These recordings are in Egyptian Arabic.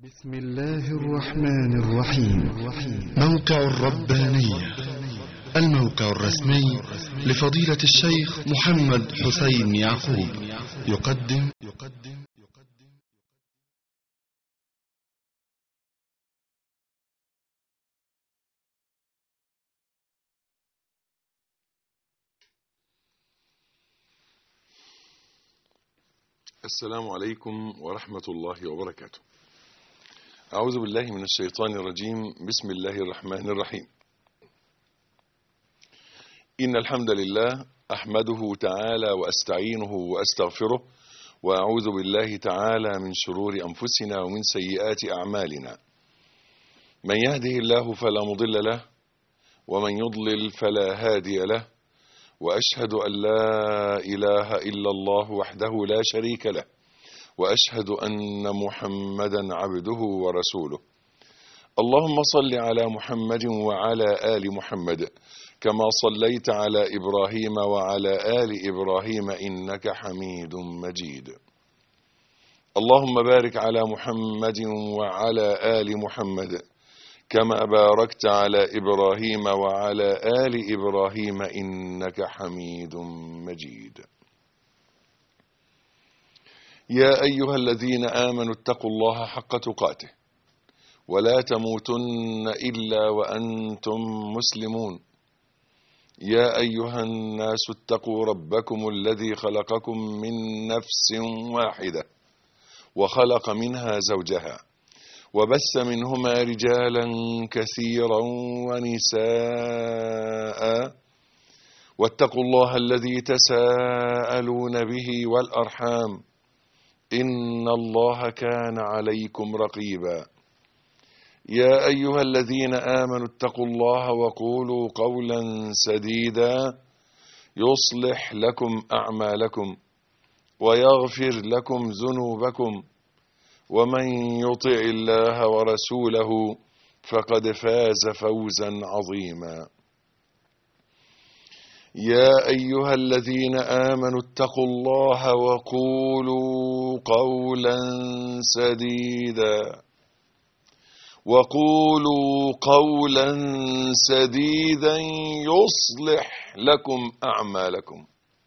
بسم الله الرحمن الرحيم موقع الربانية الموقع الرسمي لفضيلة الشيخ محمد حسين يعقوب يقدم يقدم السلام عليكم ورحمة الله وبركاته أعوذ بالله من الشيطان الرجيم بسم الله الرحمن الرحيم إن الحمد لله أحمده تعالى وأستعينه وأستغفره وأعوذ بالله تعالى من شرور أنفسنا ومن سيئات أعمالنا من يهده الله فلا مضل له ومن يضلل فلا هادي له واشهد ان لا اله الا الله وحده لا شريك له واشهد ان محمدا عبده ورسوله اللهم صل على محمد وعلى ال محمد كما صليت على ابراهيم وعلى ال ابراهيم انك حميد مجيد اللهم بارك على محمد وعلى ال محمد كما باركت على ابراهيم وعلى ال ابراهيم انك حميد مجيد يا ايها الذين امنوا اتقوا الله حق تقاته ولا تموتن الا وانتم مسلمون يا ايها الناس اتقوا ربكم الذي خلقكم من نفس واحده وخلق منها زوجها وبث منهما رجالا كثيرا ونساء واتقوا الله الذي تساءلون به والارحام ان الله كان عليكم رقيبا يا ايها الذين امنوا اتقوا الله وقولوا قولا سديدا يصلح لكم اعمالكم ويغفر لكم ذنوبكم ومن يطع الله ورسوله فقد فاز فوزا عظيما يا ايها الذين امنوا اتقوا الله وقولوا قولا سديدا وقولوا قولا سديدا يصلح لكم اعمالكم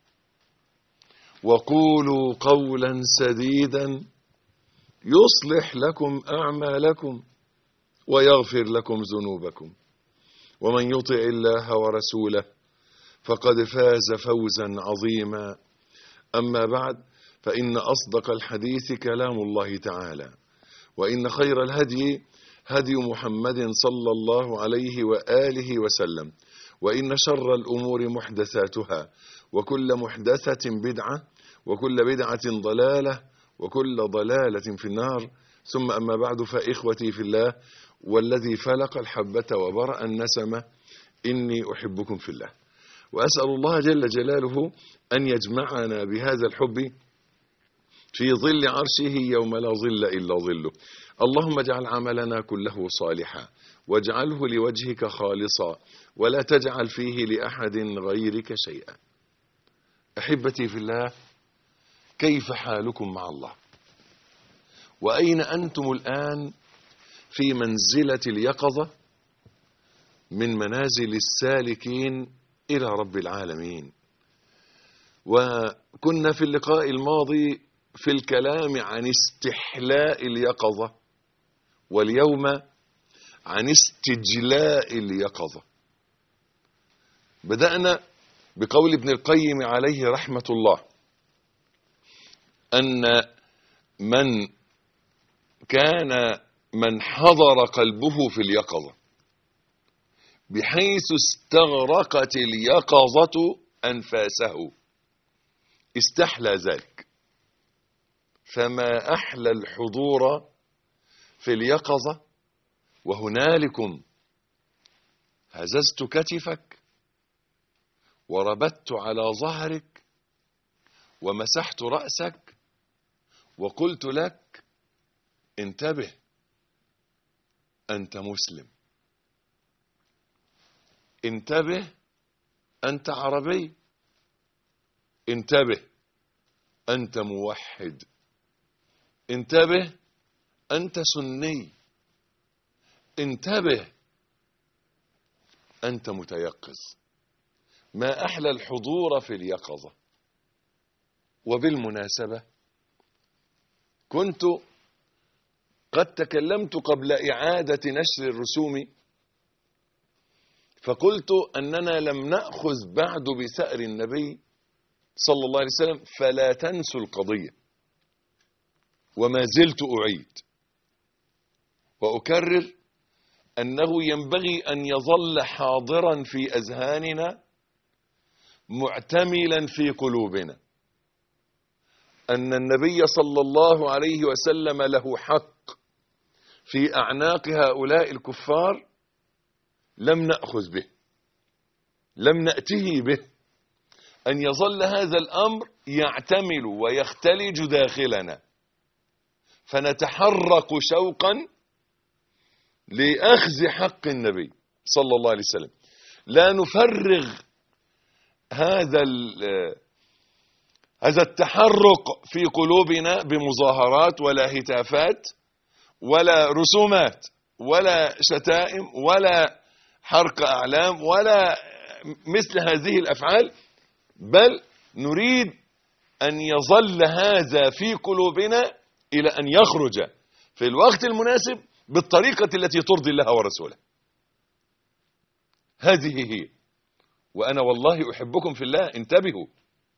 وقولوا قولا سديدا يصلح لكم اعمالكم ويغفر لكم ذنوبكم ومن يطع الله ورسوله فقد فاز فوزا عظيما اما بعد فان اصدق الحديث كلام الله تعالى وان خير الهدي هدي محمد صلى الله عليه واله وسلم وان شر الامور محدثاتها وكل محدثه بدعه وكل بدعه ضلاله وكل ضلالة في النار ثم أما بعد فإخوتي في الله والذي فلق الحبة وبرأ النسمة إني أحبكم في الله وأسأل الله جل جلاله أن يجمعنا بهذا الحب في ظل عرشه يوم لا ظل إلا ظله اللهم اجعل عملنا كله صالحا واجعله لوجهك خالصا ولا تجعل فيه لأحد غيرك شيئا أحبتي في الله كيف حالكم مع الله واين انتم الان في منزله اليقظه من منازل السالكين الى رب العالمين وكنا في اللقاء الماضي في الكلام عن استحلاء اليقظه واليوم عن استجلاء اليقظه بدانا بقول ابن القيم عليه رحمه الله أن من كان من حضر قلبه في اليقظة بحيث استغرقت اليقظة أنفاسه استحلى ذلك فما أحلى الحضور في اليقظة وهنالكم هززت كتفك وربت على ظهرك ومسحت رأسك وقلت لك انتبه انت مسلم انتبه انت عربي انتبه انت موحد انتبه أنت سني انتبه أنت متيقظ ما أحلى الحضور في اليقظة وبالمناسبة كنت قد تكلمت قبل إعادة نشر الرسوم فقلت أننا لم نأخذ بعد بسأر النبي صلى الله عليه وسلم فلا تنسوا القضية وما زلت أعيد وأكرر أنه ينبغي أن يظل حاضرا في أذهاننا معتملا في قلوبنا أن النبي صلى الله عليه وسلم له حق في أعناق هؤلاء الكفار لم نأخذ به لم نأته به أن يظل هذا الأمر يعتمل ويختلج داخلنا فنتحرك شوقا لأخذ حق النبي صلى الله عليه وسلم لا نفرغ هذا هذا التحرك في قلوبنا بمظاهرات ولا هتافات ولا رسومات ولا شتائم ولا حرق أعلام ولا مثل هذه الأفعال بل نريد أن يظل هذا في قلوبنا إلى أن يخرج في الوقت المناسب بالطريقة التي ترضي الله ورسوله هذه هي وأنا والله أحبكم في الله انتبهوا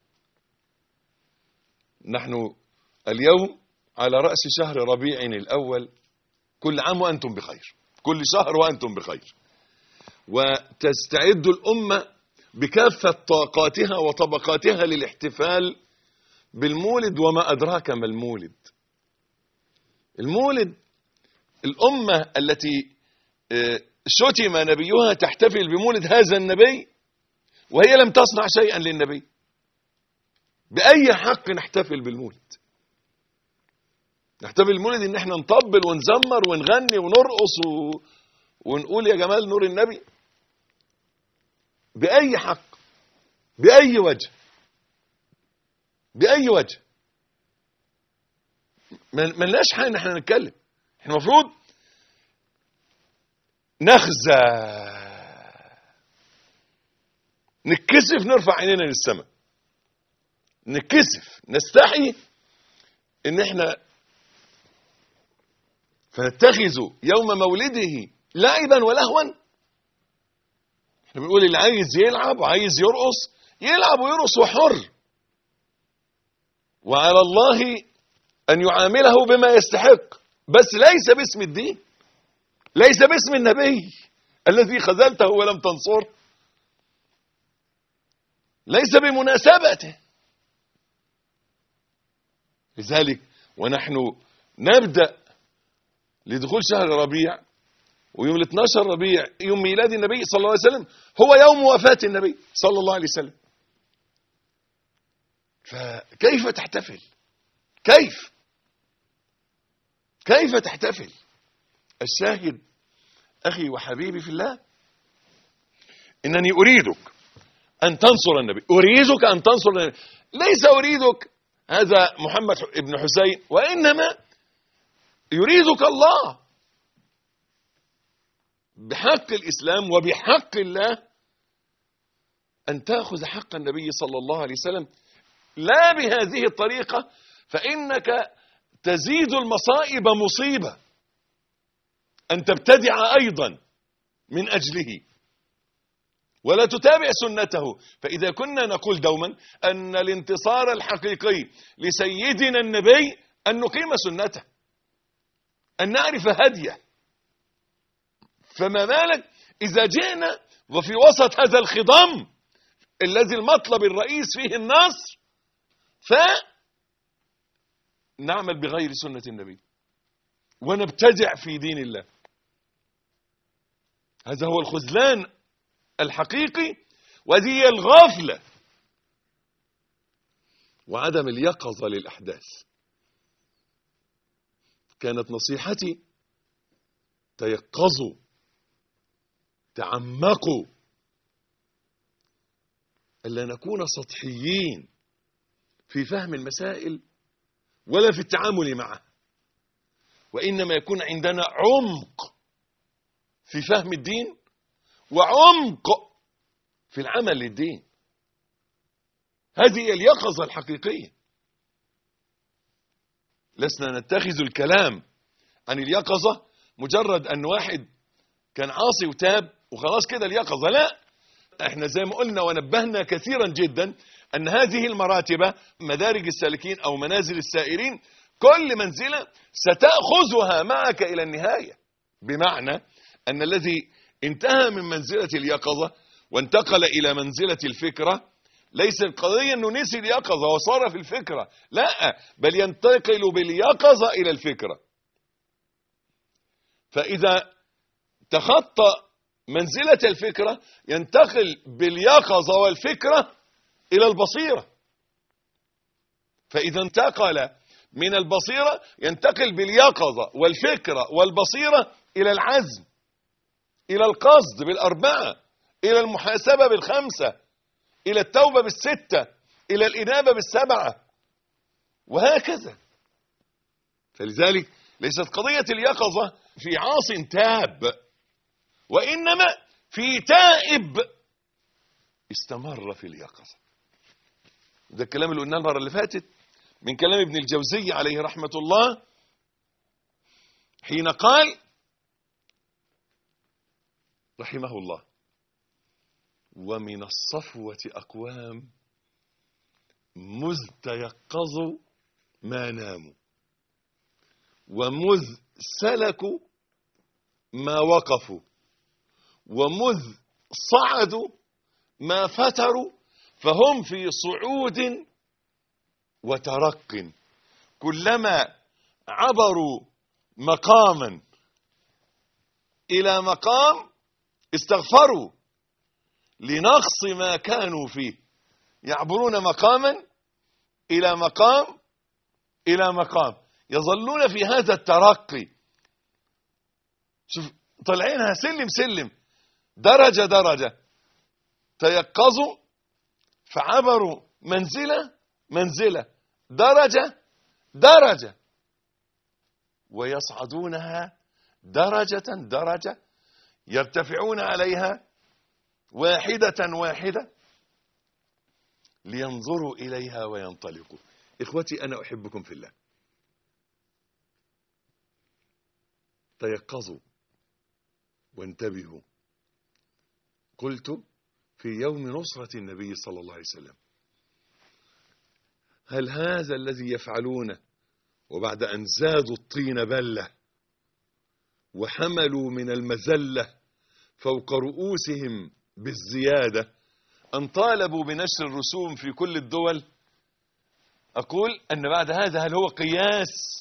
نحن اليوم على رأس شهر ربيع الأول كل عام وأنتم بخير كل شهر وأنتم بخير وتستعد الأمة بكافة طاقاتها وطبقاتها للاحتفال بالمولد وما أدراك ما المولد المولد الأمة التي شتم نبيها تحتفل بمولد هذا النبي وهي لم تصنع شيئا للنبي بأي حق نحتفل بالمولد نحتفل بالمولد ان احنا نطبل ونزمر ونغني ونرقص و... ونقول يا جمال نور النبي بأي حق بأي وجه بأي وجه ملناش حاجة ان احنا نتكلم احنا المفروض نخزى نتكسف نرفع عينينا للسماء نتكسف نستحي ان احنا فنتخذ يوم مولده لعبا ولهوا احنا بنقول اللي عايز يلعب وعايز يرقص يلعب ويرقص وحر وعلى الله ان يعامله بما يستحق بس ليس باسم الدين ليس باسم النبي الذي خذلته ولم تنصره ليس بمناسبته لذلك ونحن نبدأ لدخول شهر ربيع ويوم ال 12 ربيع يوم ميلاد النبي صلى الله عليه وسلم هو يوم وفاة النبي صلى الله عليه وسلم فكيف تحتفل كيف كيف تحتفل الشاهد أخي وحبيبي في الله إنني أريدك أن تنصر النبي أريدك أن تنصر النبي ليس أريدك هذا محمد ابن حسين وإنما يريدك الله بحق الإسلام وبحق الله أن تأخذ حق النبي صلى الله عليه وسلم لا بهذه الطريقة فإنك تزيد المصائب مصيبة أن تبتدع أيضا من أجله ولا تتابع سنته فإذا كنا نقول دوما أن الانتصار الحقيقي لسيدنا النبي أن نقيم سنته أن نعرف هديه فما بالك إذا جئنا وفي وسط هذا الخضم الذي المطلب الرئيس فيه النصر فنعمل بغير سنة النبي ونبتدع في دين الله هذا هو الخذلان الحقيقي وهذه هي الغفلة وعدم اليقظة للأحداث كانت نصيحتي تيقظوا تعمقوا ألا نكون سطحيين في فهم المسائل ولا في التعامل معها وإنما يكون عندنا عمق في فهم الدين وعمق في العمل للدين هذه هي اليقظة الحقيقية لسنا نتخذ الكلام عن اليقظة مجرد أن واحد كان عاصي وتاب وخلاص كده اليقظة لا احنا زي ما قلنا ونبهنا كثيرا جدا أن هذه المراتب مدارج السالكين أو منازل السائرين كل منزلة ستأخذها معك إلى النهاية بمعنى أن الذي انتهى من منزلة اليقظة وانتقل إلى منزلة الفكرة ليس القضية أنه نسي اليقظة وصار في الفكرة لا بل ينتقل باليقظة إلى الفكرة فإذا تخطى منزلة الفكرة ينتقل باليقظة والفكرة إلى البصيرة فإذا انتقل من البصيرة ينتقل باليقظة والفكرة والبصيرة إلى العزم إلى القصد بالأربعة إلى المحاسبة بالخمسة إلى التوبة بالستة إلى الإنابة بالسبعة وهكذا فلذلك ليست قضية اليقظة في عاص تاب وإنما في تائب استمر في اليقظة ده الكلام اللي قلناه المرة اللي فاتت من كلام ابن الجوزي عليه رحمة الله حين قال رحمه الله ومن الصفوة أقوام مذ تيقظوا ما ناموا ومذ سلكوا ما وقفوا ومذ صعدوا ما فتروا فهم في صعود وترق كلما عبروا مقاما إلى مقام استغفروا لنقص ما كانوا فيه يعبرون مقاما إلى مقام إلى مقام يظلون في هذا الترقي شوف طالعينها سلم سلم درجة درجة تيقظوا فعبروا منزلة منزلة درجة درجة ويصعدونها درجة درجة يرتفعون عليها واحدة واحدة لينظروا إليها وينطلقوا إخوتي أنا أحبكم في الله تيقظوا وانتبهوا قلت في يوم نصرة النبي صلى الله عليه وسلم هل هذا الذي يفعلونه وبعد أن زادوا الطين بلة وحملوا من المزلة فوق رؤوسهم بالزيادة أن طالبوا بنشر الرسوم في كل الدول أقول أن بعد هذا هل هو قياس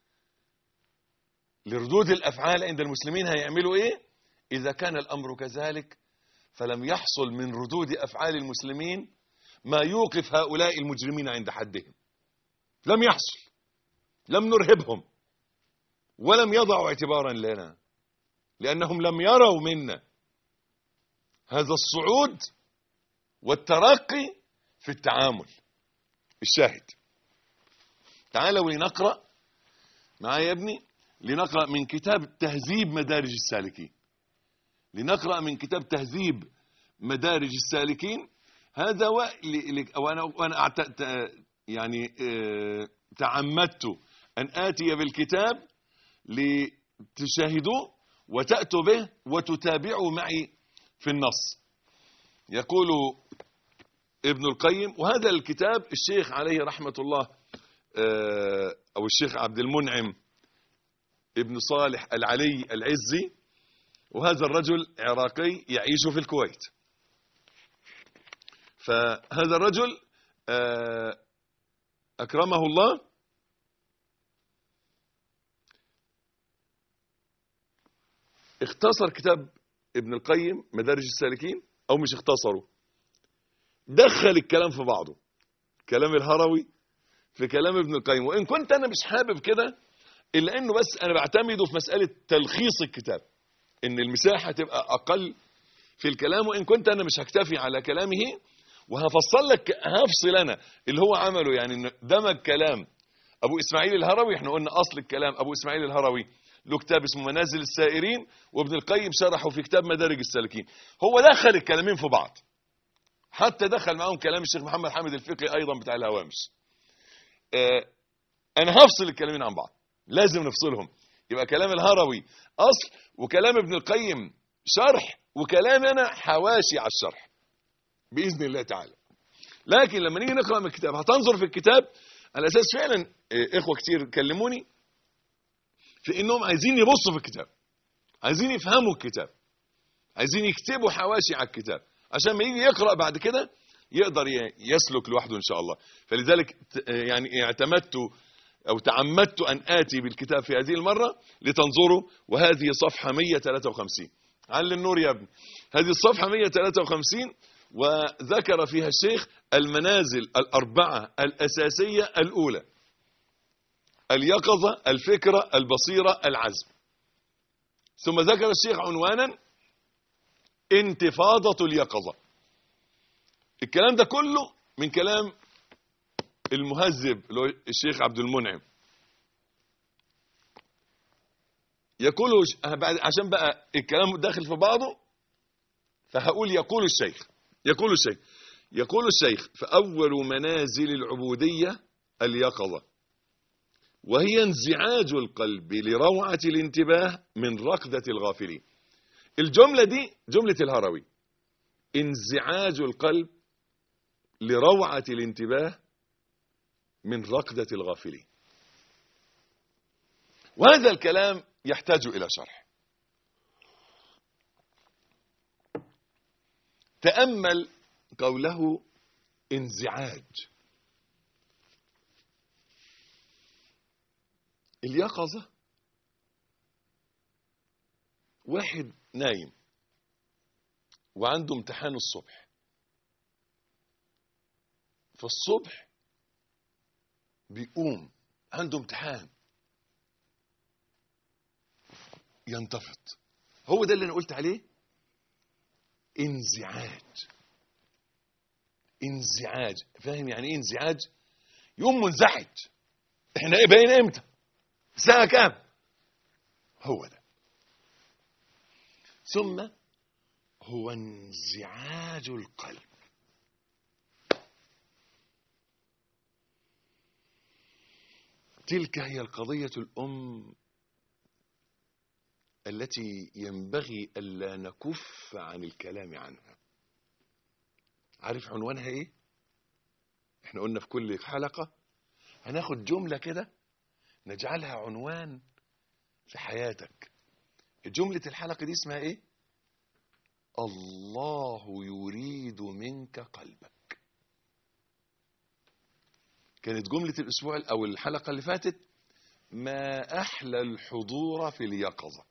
لردود الأفعال عند المسلمين هيعملوا إيه إذا كان الأمر كذلك فلم يحصل من ردود أفعال المسلمين ما يوقف هؤلاء المجرمين عند حدهم لم يحصل لم نرهبهم ولم يضعوا اعتبارا لنا لأنهم لم يروا منا هذا الصعود والترقي في التعامل الشاهد تعالوا لنقرأ معايا يا ابني لنقرأ من كتاب تهذيب مدارج السالكين لنقرأ من كتاب تهذيب مدارج السالكين هذا و... ل... ل... وانا وانا أعت... ت... يعني اه... تعمدت ان اتي بالكتاب لتشاهدوه وتاتوا به وتتابعوا معي في النص يقول ابن القيم وهذا الكتاب الشيخ عليه رحمه الله اه... او الشيخ عبد المنعم ابن صالح العلي العزي وهذا الرجل عراقي يعيش في الكويت فهذا الرجل أكرمه الله اختصر كتاب ابن القيم مدارج السالكين أو مش اختصره دخل الكلام في بعضه كلام الهروي في كلام ابن القيم وإن كنت أنا مش حابب كده إلا أنه بس أنا بعتمده في مسألة تلخيص الكتاب ان المساحة تبقى اقل في الكلام وان كنت انا مش هكتفي على كلامه وهفصل لك هفصل انا اللي هو عمله يعني دمج كلام ابو اسماعيل الهروي احنا قلنا اصل الكلام ابو اسماعيل الهروي له كتاب اسمه منازل السائرين وابن القيم شرحه في كتاب مدارج السالكين هو دخل الكلامين في بعض حتى دخل معاهم كلام الشيخ محمد حامد الفقي ايضا بتاع الهوامش آه انا هفصل الكلامين عن بعض لازم نفصلهم يبقى كلام الهروي اصل وكلام ابن القيم شرح وكلام انا حواشي على الشرح باذن الله تعالى لكن لما نيجي نقرا من الكتاب هتنظر في الكتاب على اساس فعلا آه، اخوه كتير كلموني في انهم عايزين يبصوا في الكتاب عايزين يفهموا الكتاب عايزين يكتبوا حواشي على الكتاب عشان ما يجي يقرا بعد كده يقدر ي- يسلك لوحده ان شاء الله فلذلك ت- يعني اعتمدت او تعمدت ان اتي بالكتاب في هذه المره لتنظروا وهذه صفحه 153 على النور يا ابني هذه الصفحه 153 وذكر فيها الشيخ المنازل الاربعه الاساسيه الاولى اليقظه الفكره البصيره العزم ثم ذكر الشيخ عنوانا انتفاضة اليقظة الكلام ده كله من كلام المهذب اللي هو الشيخ عبد المنعم يقول بعد عشان بقى الكلام داخل في بعضه فهقول يقول الشيخ يقول الشيخ يقول الشيخ فأول منازل العبودية اليقظة وهي انزعاج القلب لروعة الانتباه من رقدة الغافلين الجملة دي جملة الهروي انزعاج القلب لروعة الانتباه من رقدة الغافلين وهذا الكلام يحتاج إلى شرح تأمل قوله انزعاج اليقظة واحد نايم وعنده امتحان الصبح فالصبح بيقوم عنده امتحان ينتفض هو ده اللي انا قلت عليه انزعاج انزعاج فاهم يعني ايه انزعاج يوم منزعج احنا ايه بقينا امتى الساعه كام هو ده ثم هو انزعاج القلب تلك هي القضية الأم التي ينبغي ألا نكف عن الكلام عنها عارف عنوانها إيه؟ احنا قلنا في كل حلقة هناخد جملة كده نجعلها عنوان في حياتك جملة الحلقة دي اسمها ايه الله يريد منك قلبك كانت جملة الأسبوع أو الحلقة اللي فاتت ما أحلى الحضور في اليقظة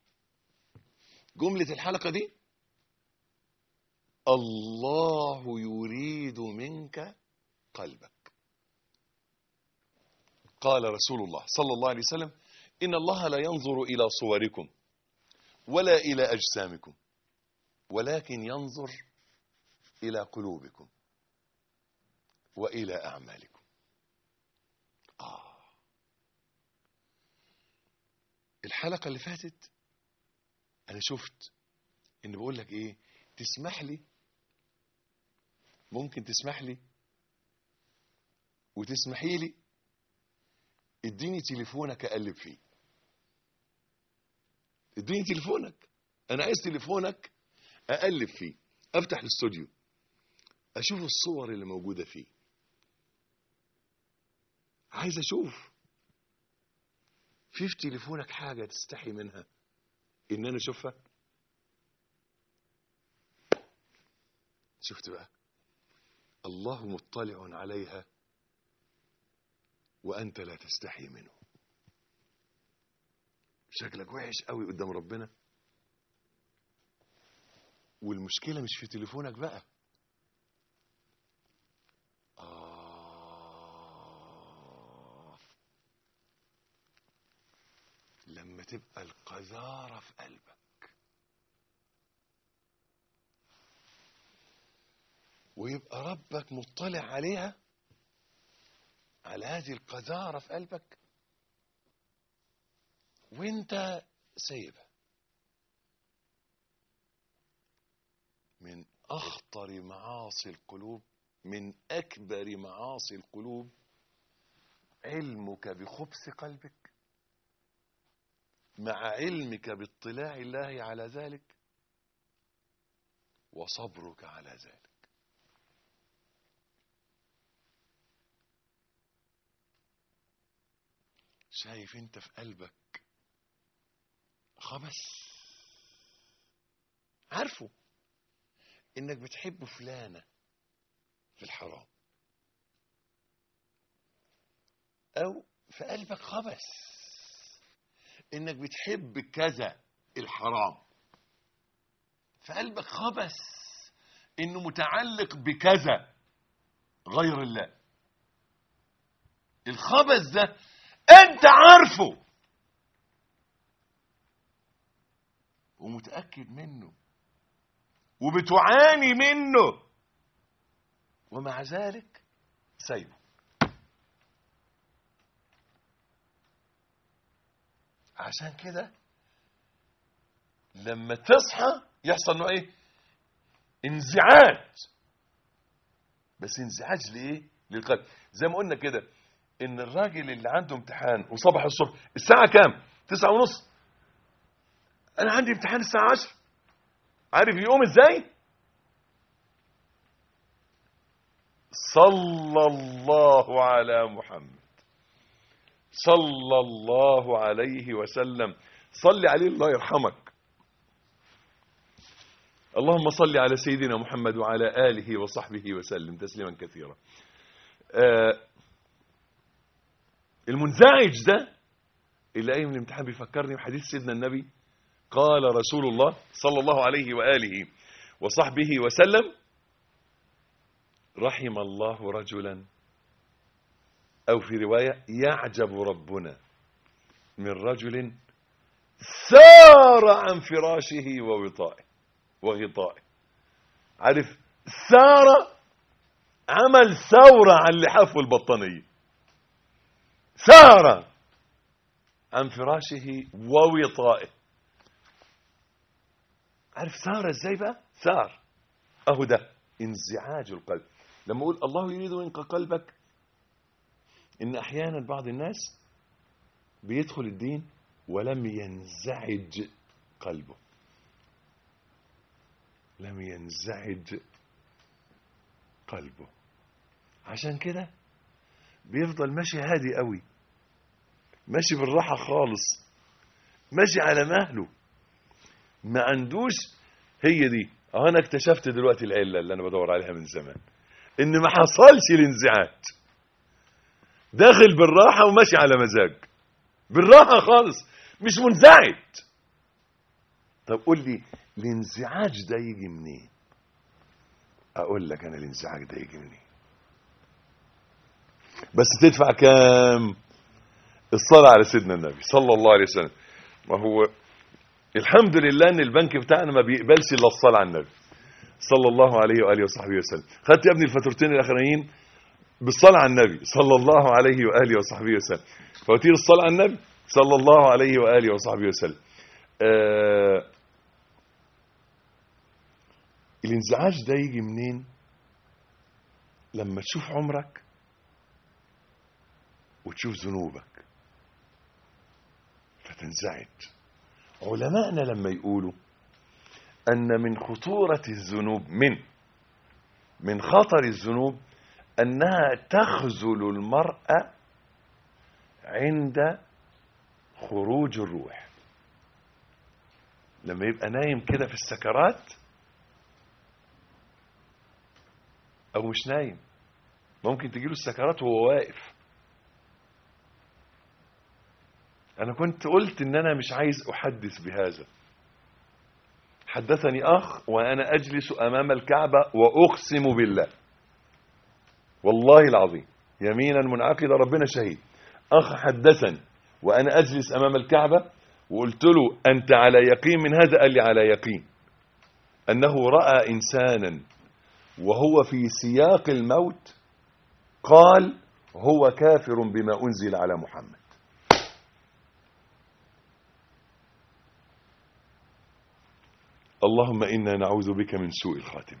جملة الحلقة دي الله يريد منك قلبك قال رسول الله صلى الله عليه وسلم إن الله لا ينظر إلى صوركم ولا إلى أجسامكم ولكن ينظر إلى قلوبكم وإلى أعمالكم آه. الحلقة اللي فاتت أنا شفت إن بقول لك إيه تسمح لي ممكن تسمح لي وتسمحي لي اديني تليفونك اقلب فيه اديني تليفونك انا عايز تليفونك اقلب فيه افتح الاستوديو اشوف الصور اللي موجوده فيه عايز اشوف في في تليفونك حاجه تستحي منها ان انا اشوفها شفت بقى الله مطلع عليها وأنت لا تستحي منه شكلك وحش قوي قدام ربنا والمشكلة مش في تليفونك بقى آه لما تبقى القذارة في قلبك ويبقى ربك مطلع عليها على هذه القذارة في قلبك وانت سايبها من أخطر معاصي القلوب من أكبر معاصي القلوب علمك بخبث قلبك مع علمك باطلاع الله على ذلك وصبرك على ذلك شايف انت في قلبك خبث عارفه انك بتحب فلانة في الحرام او في قلبك خبث انك بتحب كذا الحرام في قلبك خبث انه متعلق بكذا غير الله الخبث ده انت عارفه ومتأكد منه وبتعاني منه ومع ذلك سايبه عشان كده لما تصحى يحصل له ايه انزعاج بس انزعاج لايه للقلب زي ما قلنا كده ان الراجل اللي عنده امتحان وصبح الصبح الساعه كام تسعة ونص انا عندي امتحان الساعه عشر عارف يقوم ازاي صلى الله على محمد صلى الله عليه وسلم صل عليه الله يرحمك اللهم صل على سيدنا محمد وعلى آله وصحبه وسلم تسليما كثيرا آه المنزعج ده اللي قايم من الامتحان بيفكرني بحديث سيدنا النبي قال رسول الله صلى الله عليه وآله وصحبه وسلم رحم الله رجلا أو في رواية يعجب ربنا من رجل سار عن فراشه ووطائه وغطائه عارف سار عمل ثورة عن لحافه البطانية سار عن فراشه ووطائه عارف سار ازاي بقى سار اهو ده انزعاج القلب لما اقول الله يريد منك قلبك ان احيانا بعض الناس بيدخل الدين ولم ينزعج قلبه لم ينزعج قلبه عشان كده بيفضل ماشي هادي قوي ماشي بالراحة خالص ماشي على مهله ما عندوش هي دي اه انا اكتشفت دلوقتي العلة اللي انا بدور عليها من زمان ان ما حصلش الانزعاج داخل بالراحة وماشي على مزاج بالراحة خالص مش منزعج طب قول لي الانزعاج ده يجي منين اقول لك انا الانزعاج ده يجي منين بس تدفع كام الصلاة على سيدنا النبي صلى الله عليه وسلم ما هو الحمد لله ان البنك بتاعنا ما بيقبلش الا الصلاة على النبي صلى الله عليه واله وصحبه وسلم خدت يا ابني الفاتورتين الاخرانيين بالصلاة على النبي صلى الله عليه واله وصحبه وسلم فواتير الصلاة على النبي صلى الله عليه واله وصحبه وسلم آه الانزعاج ده يجي منين لما تشوف عمرك وتشوف ذنوبك فتنزعج علماءنا لما يقولوا أن من خطورة الذنوب من من خطر الذنوب أنها تخذل المرأة عند خروج الروح لما يبقى نايم كده في السكرات أو مش نايم ممكن تجيله السكرات وهو واقف أنا كنت قلت إن أنا مش عايز أحدث بهذا حدثني أخ وأنا أجلس أمام الكعبة وأقسم بالله والله العظيم يمينا منعقدة ربنا شهيد أخ حدثني وأنا أجلس أمام الكعبة وقلت له أنت على يقين من هذا قال لي على يقين أنه رأى إنسانا وهو في سياق الموت قال هو كافر بما أنزل على محمد اللهم إنا نعوذ بك من سوء الخاتم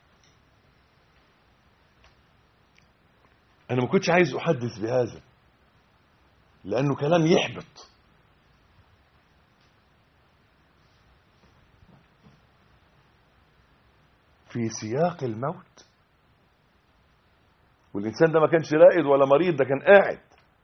أنا ما كنتش عايز أحدث بهذا لأنه كلام يحبط في سياق الموت والإنسان ده ما كانش رائد ولا مريض ده كان قاعد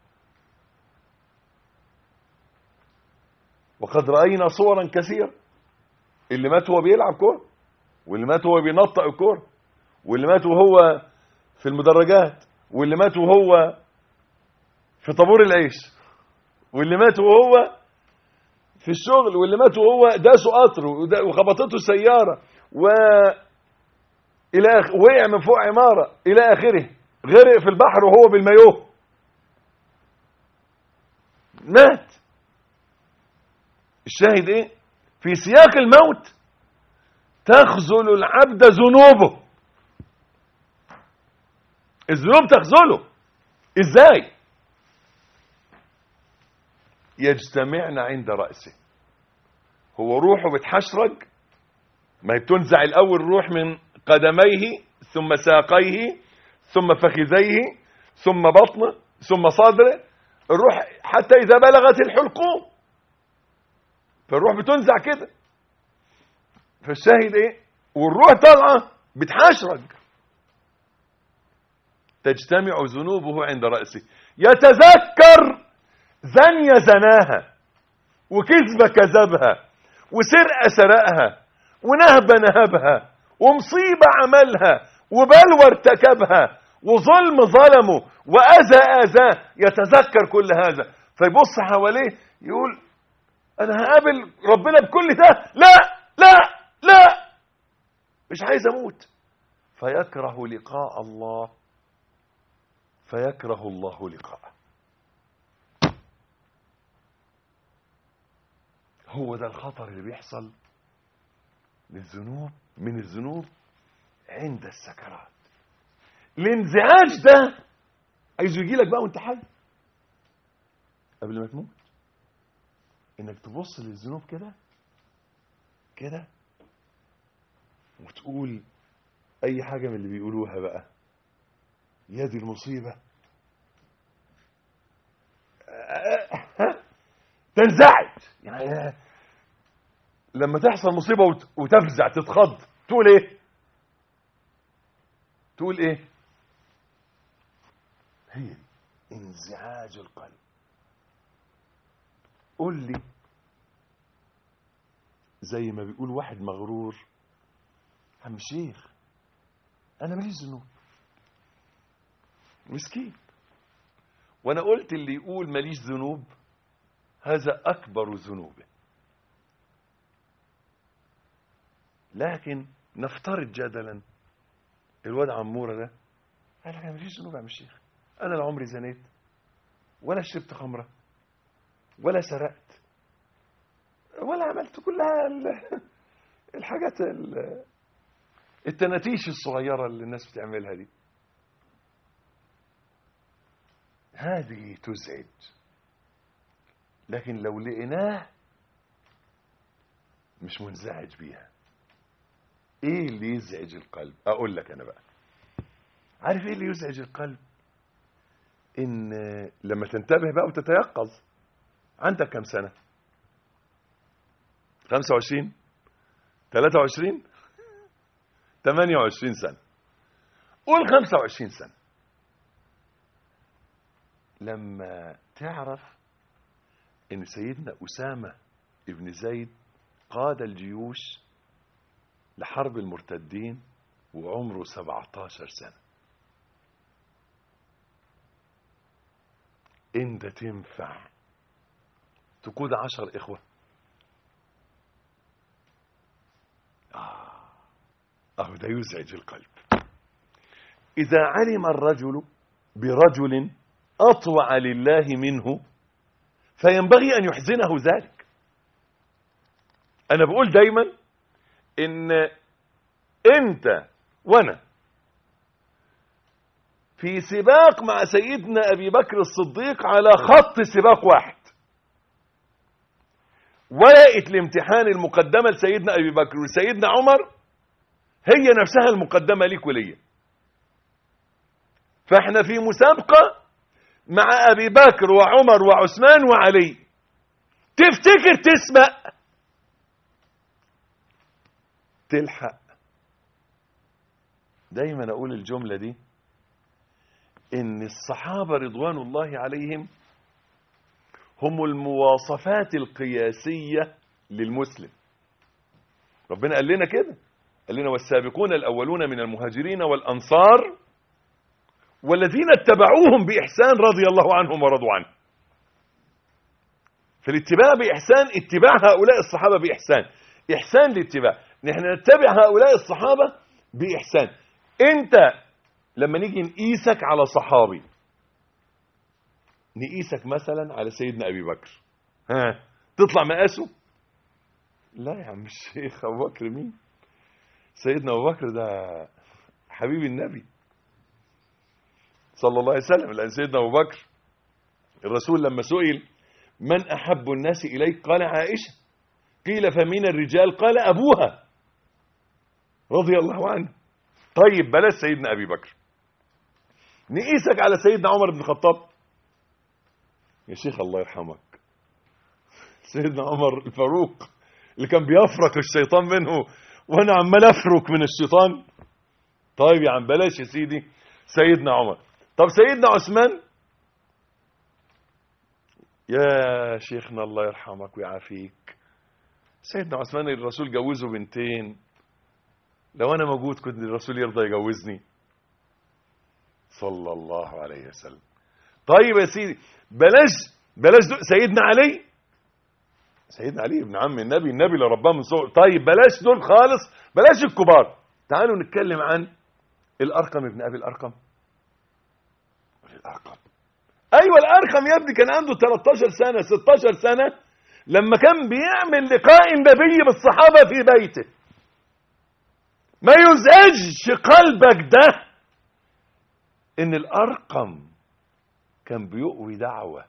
وقد رأينا صورا كثيرة اللي مات وهو بيلعب كورة واللي مات وهو بينطق الكورة واللي مات وهو في المدرجات واللي مات وهو في طابور العيش واللي مات وهو في الشغل واللي مات وهو داسه قطر ودا- وخبطته السيارة و إلى آخ... وقع من فوق عمارة إلى آخره غرق في البحر وهو بالمايوه مات الشاهد ايه في سياق الموت تخذل العبد ذنوبه الذنوب تخذله ازاي يجتمعن عند رأسه هو روحه بتحشرج ما هي بتنزع الاول الروح من قدميه ثم ساقيه ثم فخذيه ثم بطنه ثم صدره الروح حتى اذا بلغت الحلقوم فالروح بتنزع كده فالشاهد ايه والروح طالعه بتحشرج تجتمع ذنوبه عند رأسه يتذكر زنية زناها وكذبة كذبها وسرقة سرقها ونهبة نهبها ومصيبة عملها وبلوى ارتكبها وظلم ظلمه وأذى أذاه يتذكر كل هذا فيبص حواليه يقول أنا هقابل ربنا بكل ده لا لا لا مش عايز أموت فيكره لقاء الله فيكره الله لقاءه هو ده الخطر اللي بيحصل للذنوب من الذنوب عند السكرات الانزعاج ده عايزه يجي لك بقى وانت حي قبل ما تموت انك تبص للذنوب كده كده وتقول اي حاجه من اللي بيقولوها بقى يا دي المصيبه تنزعج يعني لما تحصل مصيبه وت- وتفزع تتخض تقول ايه تقول ايه هي دي انزعاج القلب قول لي زي ما بيقول واحد مغرور عم شيخ انا ماليش ذنوب مسكين وانا قلت اللي يقول ماليش ذنوب هذا اكبر ذنوبه لكن نفترض جدلا الواد عموره ده قال لك انا ماليش ذنوب يا عم الشيخ انا لا عمري زنيت ولا شربت خمره ولا سرقت ولا عملت كلها ال- الحاجات ال- التناتيش الصغيره اللي الناس بتعملها دي هذه تزعج لكن لو لقيناه مش منزعج بيها ايه اللي يزعج القلب اقول لك انا بقى عارف ايه اللي يزعج القلب ان لما تنتبه بقى وتتيقظ عندك كم سنة 25 23 28 سنة قول 25 سنة لما تعرف ان سيدنا أسامة ابن زيد قاد الجيوش لحرب المرتدين وعمره 17 سنة انت تنفع تقود عشر إخوة آه. أهو ده يزعج القلب إذا علم الرجل برجل أطوع لله منه فينبغي أن يحزنه ذلك أنا بقول دايما إن أنت وأنا في سباق مع سيدنا أبي بكر الصديق على خط سباق واحد ورقة الامتحان المقدمة لسيدنا أبي بكر وسيدنا عمر هي نفسها المقدمة ليك وليا فاحنا في مسابقة مع أبي بكر وعمر وعثمان وعلي تفتكر تسبق تلحق دايما أقول الجملة دي إن الصحابة رضوان الله عليهم هم المواصفات القياسية للمسلم ربنا قال لنا كده قال لنا والسابقون الأولون من المهاجرين والأنصار والذين اتبعوهم بإحسان رضي الله عنهم ورضوا عنه فالاتباع بإحسان اتباع هؤلاء الصحابة بإحسان إحسان الاتباع نحن نتبع هؤلاء الصحابة بإحسان انت لما نيجي نقيسك على صحابي نقيسك مثلا على سيدنا ابي بكر ها تطلع مقاسه لا يا عم الشيخ ابو بكر مين سيدنا ابو بكر ده حبيب النبي صلى الله عليه وسلم لان سيدنا ابو بكر الرسول لما سئل من احب الناس اليك قال عائشه قيل فمن الرجال قال ابوها رضي الله عنه طيب بلاش سيدنا ابي بكر نقيسك على سيدنا عمر بن الخطاب يا شيخ الله يرحمك سيدنا عمر الفاروق اللي كان بيفرق الشيطان منه وانا عمال افرك من الشيطان طيب يا عم بلاش يا سيدي سيدنا عمر طب سيدنا عثمان يا شيخنا الله يرحمك ويعافيك سيدنا عثمان الرسول جوزه بنتين لو انا موجود كنت الرسول يرضى يجوزني صلى الله عليه وسلم طيب يا سيدي بلاش بلاش دول سيدنا علي سيدنا علي ابن عم النبي النبي اللي رباه من صغر طيب بلاش دول خالص بلاش الكبار تعالوا نتكلم عن الارقم ابن ابي الارقم الارقم ايوه الارقم يا ابني كان عنده 13 سنه 16 سنه لما كان بيعمل لقاء النبي بالصحابه في بيته ما يزعجش قلبك ده ان الارقم كان بيقوي دعوة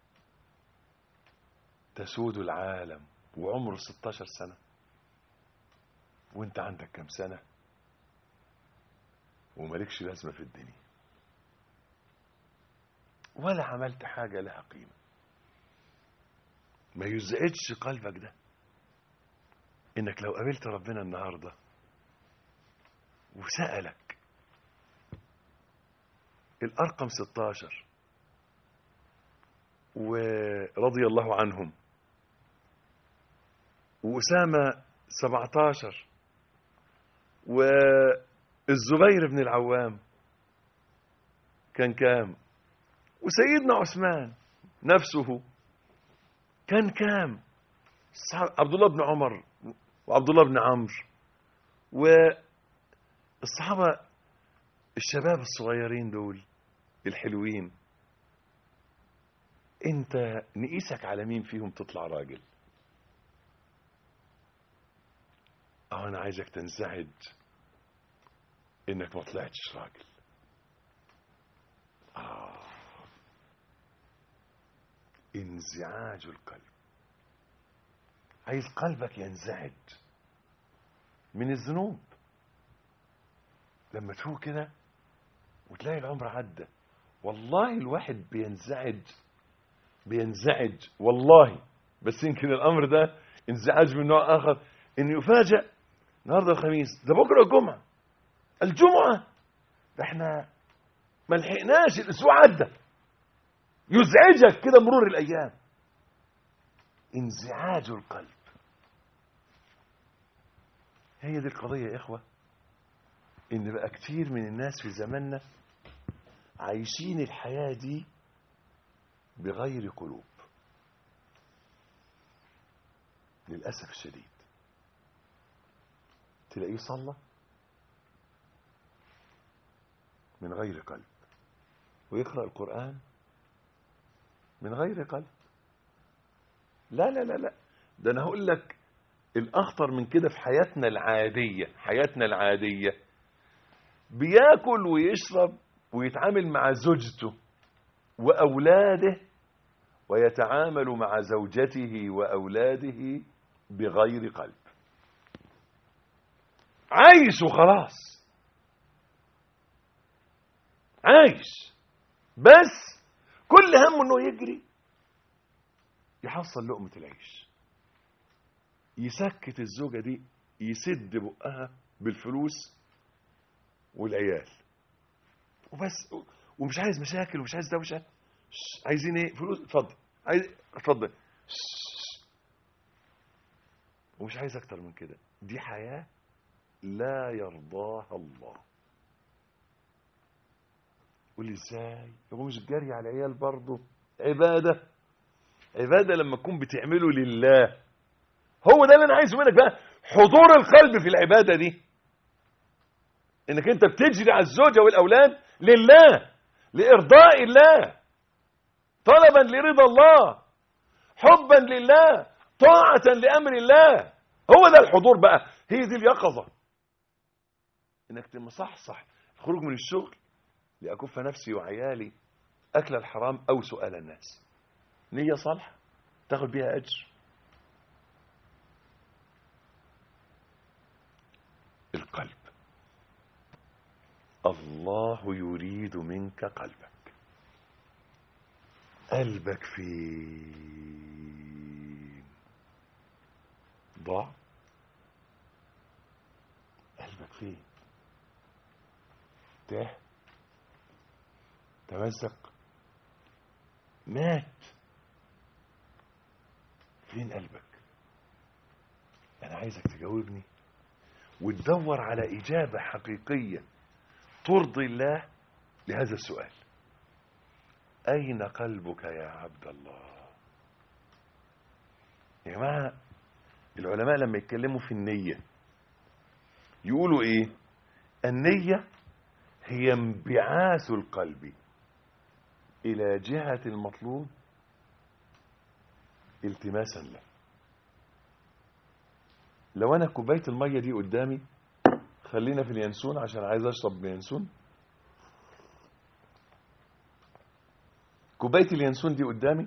تسود العالم وعمره 16 سنة وانت عندك كم سنة ومالكش لازمة في الدنيا ولا عملت حاجة لها قيمة ما يزعجش قلبك ده انك لو قابلت ربنا النهاردة وسألك الأرقم 16 ورضي الله عنهم وأسامة 17 والزبير بن العوام كان كام وسيدنا عثمان نفسه كان كام عبد الله بن عمر وعبد الله بن عمرو والصحابة الشباب الصغيرين دول الحلوين انت نقيسك على مين فيهم تطلع راجل اه انا عايزك تنزعج انك ما طلعتش راجل اه انزعاج القلب عايز قلبك ينزعج من الذنوب لما تفوق كده وتلاقي العمر عدى والله الواحد بينزعج بينزعج والله بس يمكن الامر ده انزعاج من نوع اخر انه يفاجئ النهارده الخميس ده بكره الجمعه الجمعه ده احنا ما لحقناش الاسبوع عدى يزعجك كده مرور الايام انزعاج القلب هي دي القضيه يا اخوه ان بقى كتير من الناس في زماننا عايشين الحياه دي بغير قلوب للاسف الشديد تلاقيه صلى من غير قلب ويقرأ القرآن من غير قلب لا لا لا لا ده أنا هقول لك الأخطر من كده في حياتنا العادية حياتنا العادية بياكل ويشرب ويتعامل مع زوجته وأولاده ويتعامل مع زوجته وأولاده بغير قلب عايش وخلاص عايش بس كل همه انه يجري يحصل لقمة العيش يسكت الزوجة دي يسد بقها بالفلوس والعيال وبس ومش عايز مشاكل ومش عايز دوشه شش، عايزين ايه فلوس اتفضل عايز اتفضل شش. ومش عايز اكتر من كده دي حياة لا يرضاها الله قول لي ازاي هو مش جري على العيال برضه عبادة عبادة لما تكون بتعمله لله هو ده اللي انا عايزه منك بقى حضور القلب في العبادة دي انك انت بتجري على الزوجة والاولاد لله لارضاء الله طلبا لرضا الله حبا لله طاعة لامر الله هو ده الحضور بقى هي دي اليقظة انك تمصحصح خروج من الشغل لأكف نفسي وعيالي أكل الحرام أو سؤال الناس نية صالحة تاخد بيها أجر القلب الله يريد منك قلبك قلبك فين ضاع قلبك فين تاه تمزق مات فين قلبك انا عايزك تجاوبني وتدور على اجابه حقيقيه ترضي الله لهذا السؤال اين قلبك يا عبد الله يا جماعه العلماء لما يتكلموا في النيه يقولوا ايه النيه هي انبعاث القلب إلى جهة المطلوب التماسا له لو أنا كوباية المية دي قدامي خلينا في اليانسون عشان عايز أشرب بيانسون كوباية اليانسون دي قدامي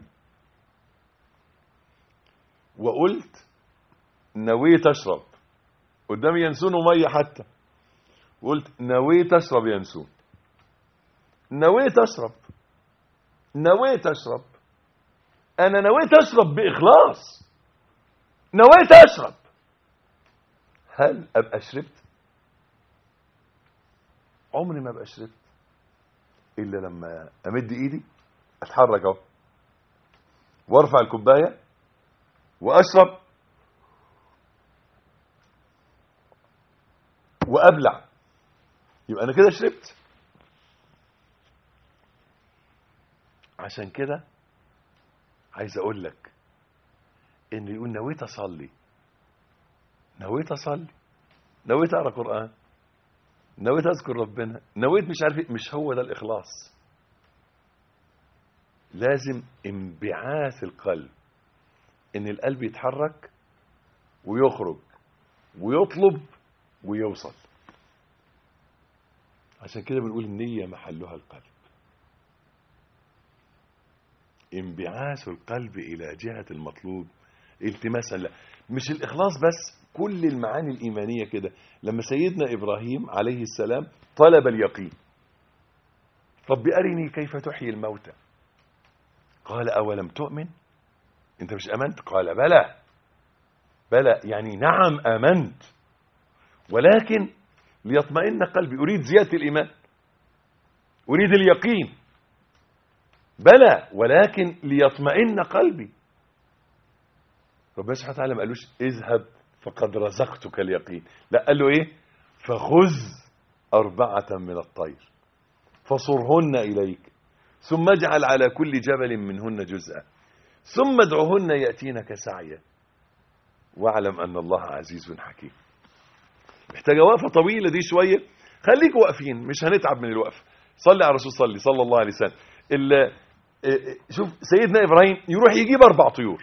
وقلت نويت أشرب قدامي ينسون ومية حتى قلت نويت أشرب ينسون نويت أشرب نويت أشرب أنا نويت أشرب بإخلاص نويت أشرب هل أبقى شربت عمري ما أبقى شربت إلا لما أمد إيدي أتحرك أهو وارفع الكوباية وأشرب وأبلع يبقى أنا كده شربت عشان كده عايز اقول لك ان يقول نويت اصلي نويت اصلي نويت اقرا قران نويت اذكر ربنا نويت مش عارف إيه. مش هو ده الاخلاص لازم انبعاث القلب ان القلب يتحرك ويخرج ويطلب ويوصل عشان كده بنقول النية محلها القلب انبعاث القلب إلى جهة المطلوب التماسا لا مش الإخلاص بس كل المعاني الإيمانية كده لما سيدنا إبراهيم عليه السلام طلب اليقين رب أرني كيف تحيي الموتى قال أولم تؤمن أنت مش أمنت قال بلى بلى يعني نعم آمنت ولكن ليطمئن قلبي أريد زيادة الإيمان أريد اليقين بلى ولكن ليطمئن قلبي ربنا سبحانه وتعالى ما قالوش اذهب فقد رزقتك اليقين لا قال له ايه فخذ أربعة من الطير فصرهن إليك ثم اجعل على كل جبل منهن جزءا ثم ادعهن يأتينك سعيا واعلم أن الله عزيز حكيم محتاجة وقفة طويلة دي شوية خليكوا واقفين مش هنتعب من الوقف صلي على الرسول صلي صلى الله عليه وسلم شوف سيدنا إبراهيم يروح يجيب أربع طيور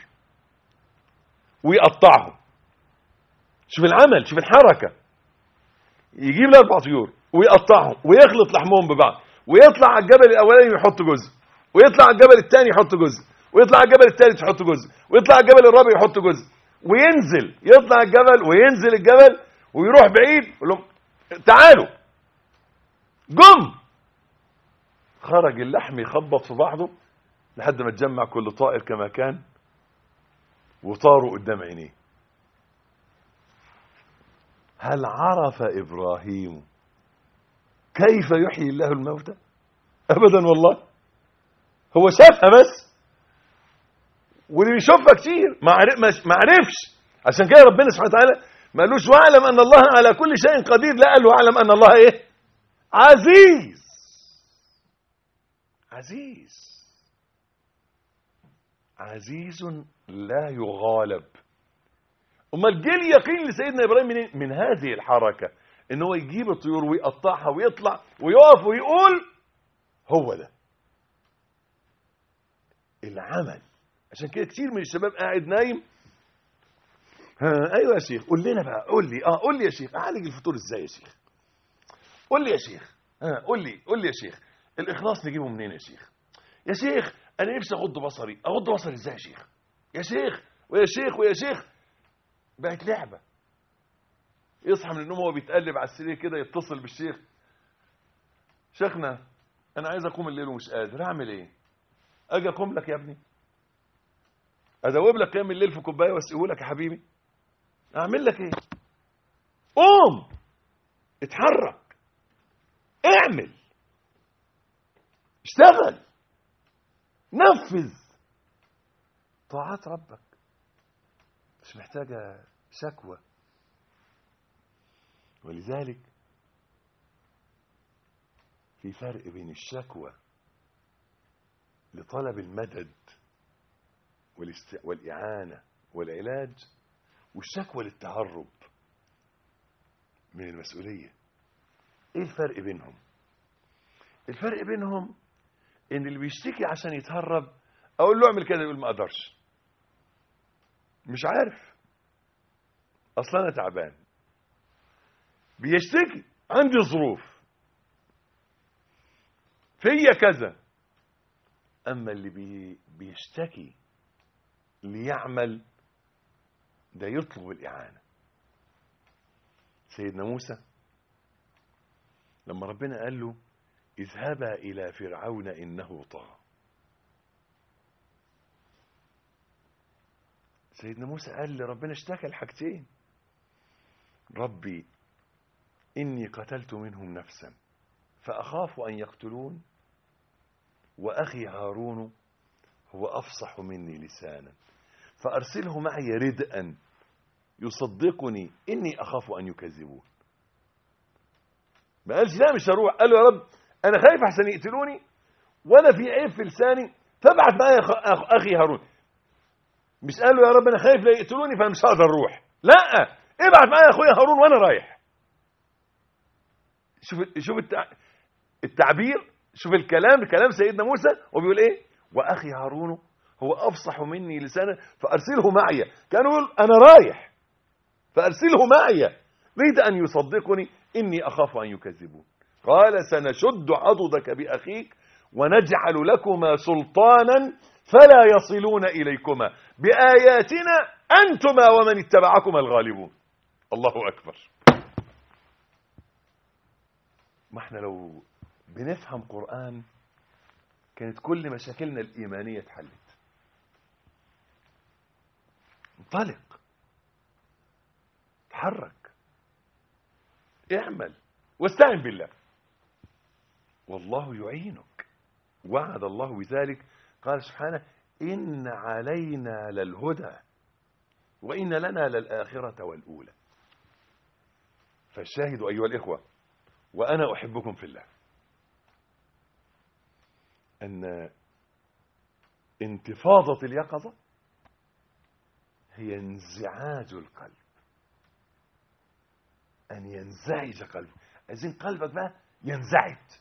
ويقطعهم شوف العمل شوف الحركة يجيب الأربع طيور ويقطعهم ويخلط لحمهم ببعض ويطلع على الجبل الاولاني ويحط جزء ويطلع على الجبل الثاني يحط جزء ويطلع على الجبل الثالث يحط جزء ويطلع على الجبل الرابع يحط جزء وينزل يطلع الجبل وينزل الجبل ويروح بعيد يقول لهم تعالوا جم خرج اللحم يخبط في بعضه لحد ما اتجمع كل طائر كما كان وطاروا قدام عينيه هل عرف ابراهيم كيف يحيي الله الموتى ابدا والله هو شافها بس واللي بيشوفها كتير ما عرف- ما- ما عرفش عشان كده ربنا سبحانه وتعالى ما قالوش واعلم ان الله على كل شيء قدير لا قال له اعلم ان الله ايه عزيز عزيز عزيز لا يغالب امال جه اليقين لسيدنا ابراهيم منين؟ من هذه الحركه ان هو يجيب الطيور ويقطعها ويطلع ويقف ويقول هو ده العمل عشان كده كتير من الشباب قاعد نايم ها ايوه يا شيخ قول لنا بقى قول لي اه قول لي يا شيخ اعالج الفطور ازاي يا شيخ قول لي يا شيخ ها قول لي قول لي يا شيخ الاخلاص نجيبه منين يا شيخ يا شيخ انا نفسي اغض بصري اغض بصري ازاي يا شيخ يا شيخ ويا شيخ ويا شيخ بقت لعبه يصحى من النوم وهو بيتقلب على السرير كده يتصل بالشيخ شيخنا انا عايز اقوم الليل ومش قادر اعمل ايه اجي اقوم لك يا ابني ادوب لك قيام الليل في كوبايه واسقيه لك يا حبيبي اعمل لك ايه قوم اتحرك اعمل اشتغل نفذ طاعات ربك مش محتاجه شكوى ولذلك في فرق بين الشكوى لطلب المدد والاست... والإعانة والعلاج والشكوى للتهرب من المسؤولية ايه الفرق بينهم الفرق بينهم ان اللي بيشتكي عشان يتهرب اقول له اعمل كده يقول ما اقدرش مش عارف اصلا انا تعبان بيشتكي عندي ظروف فيا كذا اما اللي بي بيشتكي ليعمل ده يطلب الاعانه سيدنا موسى لما ربنا قال له اذهبا الى فرعون انه طغى سيدنا موسى قال لربنا اشتكى الحاجتين ربي إني قتلت منهم نفسا فأخاف أن يقتلون وأخي هارون هو أفصح مني لسانا فأرسله معي ردءا يصدقني إني أخاف أن يكذبون ما قالش لا مش هروح قال له يا رب أنا خايف أحسن يقتلوني وأنا في عيب في لساني فابعت معايا أخ- أخ- أخي هارون مش قال له يا رب أنا خايف لا يقتلوني فأنا مش هقدر أروح لا ابعت معايا أخويا هارون وأنا رايح شوف شوف التع... التعبير شوف الكلام كلام سيدنا موسى وبيقول ايه واخي هارون هو افصح مني لسانا فارسله معي كان يقول انا رايح فارسله معي ريد ان يصدقني اني اخاف ان يكذبون قال سنشد عضدك باخيك ونجعل لكما سلطانا فلا يصلون اليكما باياتنا انتما ومن اتبعكما الغالبون الله اكبر ما احنا لو بنفهم قرآن كانت كل مشاكلنا الإيمانية اتحلت انطلق تحرك اعمل واستعن بالله والله يعينك وعد الله بذلك قال سبحانه إن علينا للهدى وإن لنا للآخرة والأولى فالشاهد أيها الإخوة وأنا أحبكم في الله أن انتفاضة اليقظة هي انزعاج القلب أن ينزعج قلبك عايزين قلبك بقى ينزعج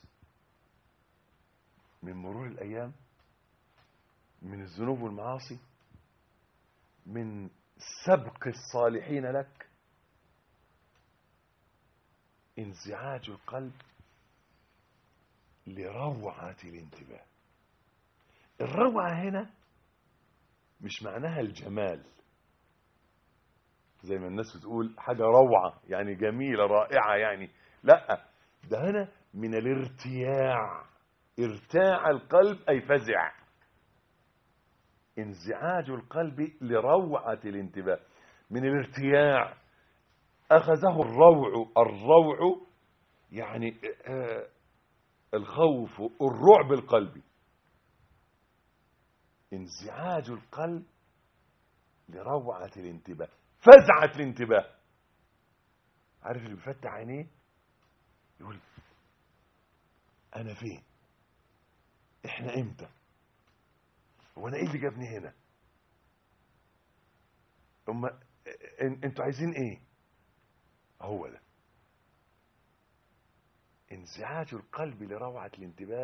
من مرور الأيام من الذنوب والمعاصي من سبق الصالحين لك انزعاج القلب لروعة الانتباه الروعة هنا مش معناها الجمال زي ما الناس بتقول حاجة روعة يعني جميلة رائعة يعني لا ده هنا من الارتياع ارتاع القلب أي فزع انزعاج القلب لروعة الانتباه من الارتياع أخذه الروع الروع يعني آه الخوف الرعب القلبي انزعاج القلب لروعة الانتباه فزعة الانتباه عارف اللي بيفتح عينيه يقول انا فين احنا امتى هو انا ايه اللي جابني هنا هم انتوا عايزين ايه هو ده انزعاج القلب لروعة الانتباه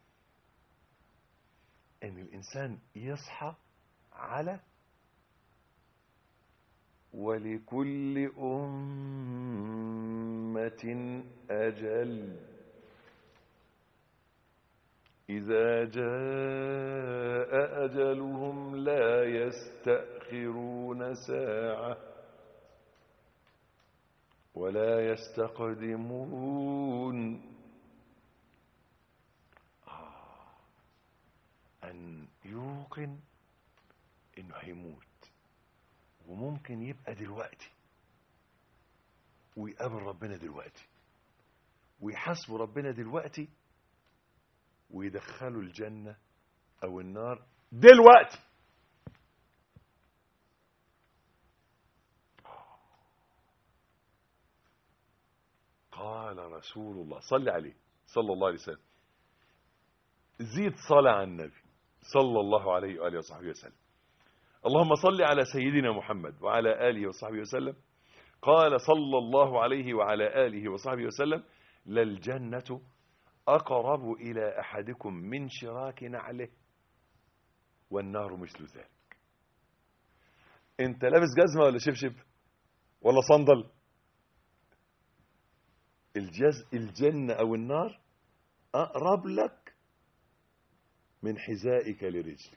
ان الانسان يصحى على ولكل أمة أجل إذا جاء أجلهم لا يستأخرون ساعة ولا يستقدمون آه. أن يوقن إنه هيموت وممكن يبقى دلوقتي ويقابل ربنا دلوقتي ويحاسبه ربنا دلوقتي ويدخله الجنة أو النار دلوقتي قال رسول الله صلى عليه صلى الله عليه وسلم زيد صلاة على النبي صلى الله عليه وآله وصحبه وسلم اللهم صل على سيدنا محمد وعلى آله وصحبه وسلم قال صلى الله عليه وعلى آله وصحبه وسلم للجنة أقرب إلى أحدكم من شراك نعله والنار مثل ذلك انت لابس جزمة ولا شبشب ولا صندل الجز الجنة أو النار أقرب لك من حذائك لرجلك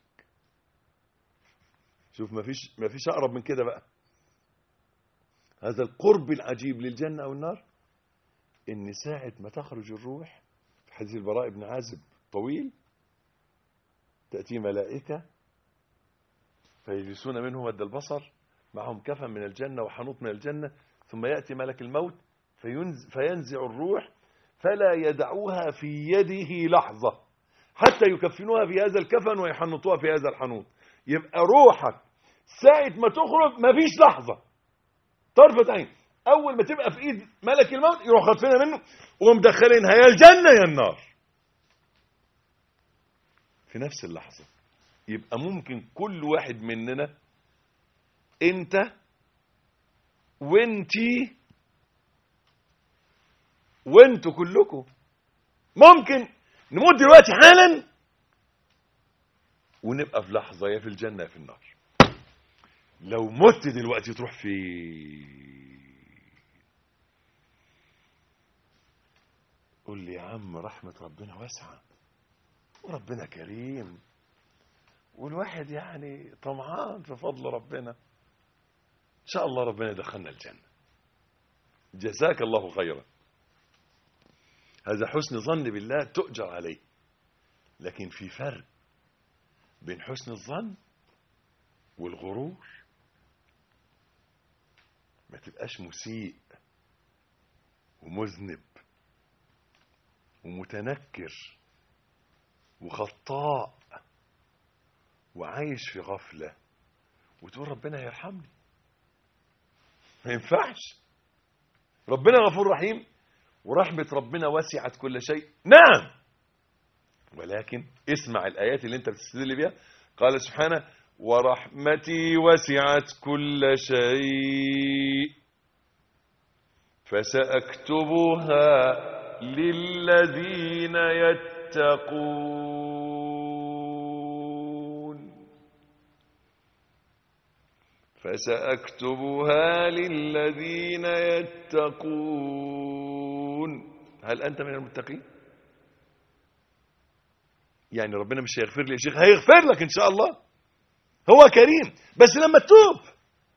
شوف ما فيش ما فيش اقرب من كده بقى هذا القرب العجيب للجنه او النار ان ساعه ما تخرج الروح في حديث البراء بن عازب طويل تاتي ملائكه فيجلسون منه مد البصر معهم كفن من الجنه وحنوط من الجنه ثم ياتي ملك الموت فينز فينزع الروح فلا يدعوها في يده لحظه حتى يكفنوها في هذا الكفن ويحنطوها في هذا الحنوط يبقى روحك ساعة ما تخرج مفيش لحظة طرفة عين أول ما تبقى في إيد ملك الموت يروح خاطفينها منه ومدخلينها يا الجنة يا النار في نفس اللحظة يبقى ممكن كل واحد مننا انت وانتي وانتوا كلكم ممكن نموت دلوقتي حالا ونبقى في لحظة يا في الجنة يا في النار لو مت دلوقتي تروح في قول لي يا عم رحمة ربنا واسعة وربنا كريم والواحد يعني طمعان في فضل ربنا ان شاء الله ربنا يدخلنا الجنة جزاك الله خيرا هذا حسن ظن بالله تؤجر عليه لكن في فرق بين حسن الظن والغرور ما تبقاش مسيء ومذنب ومتنكر وخطاء وعايش في غفلة وتقول ربنا يرحمني ما ينفعش ربنا غفور رحيم ورحمة ربنا وسعت كل شيء نعم ولكن اسمع الآيات اللي انت بتستدل بيها قال سبحانه ورحمتي وسعت كل شيء فسأكتبها للذين يتقون فسأكتبها للذين يتقون هل أنت من المتقين يعني ربنا مش هيغفر لي يا شيخ هيغفر لك ان شاء الله هو كريم بس لما تتوب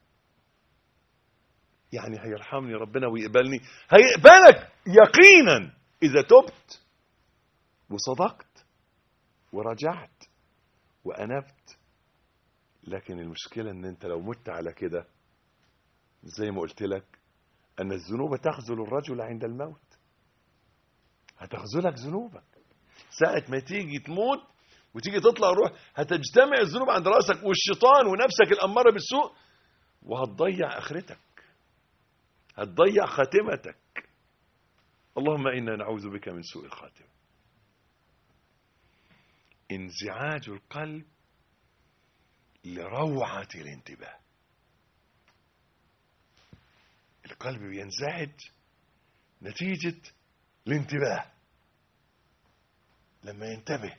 يعني هيرحمني ربنا ويقبلني هيقبلك يقينا اذا تبت وصدقت ورجعت وانبت لكن المشكله ان انت لو مت على كده زي ما قلت لك ان الذنوب تخذل الرجل عند الموت هتخذلك ذنوبك ساعة ما تيجي تموت وتيجي تطلع الروح هتجتمع الذنوب عند راسك والشيطان ونفسك الأمارة بالسوء وهتضيع آخرتك هتضيع خاتمتك اللهم إنا نعوذ بك من سوء الخاتمة انزعاج القلب لروعة الانتباه القلب بينزعج نتيجة الانتباه لما ينتبه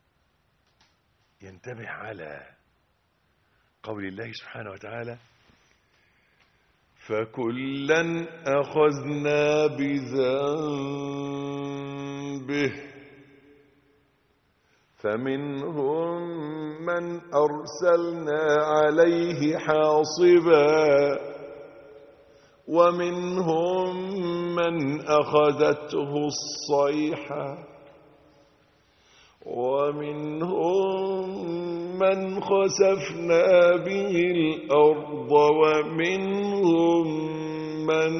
ينتبه على قول الله سبحانه وتعالى فكلا أخذنا بذنبه فمنهم من أرسلنا عليه حاصبا ومنهم من أخذته الصيحة ومنهم من خسفنا به الأرض ومنهم من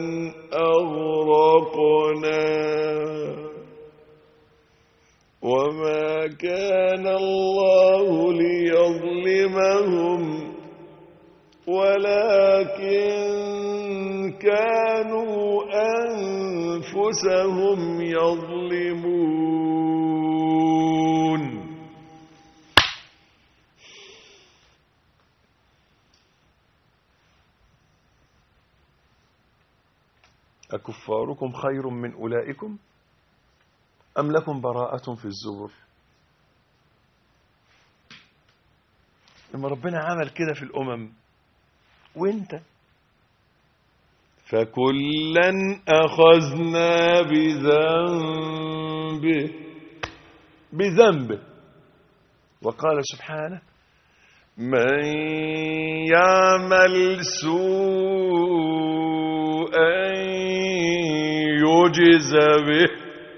أغرقنا وما كان الله ليظلمهم ولكن كانوا أنفسهم يظلمون أكفاركم خير من أولئكم أم لكم براءة في الزبر لما ربنا عمل كده في الأمم وانت فكلا أخذنا بذنبه بذنبه وقال سبحانه من يعمل سوءا يجز به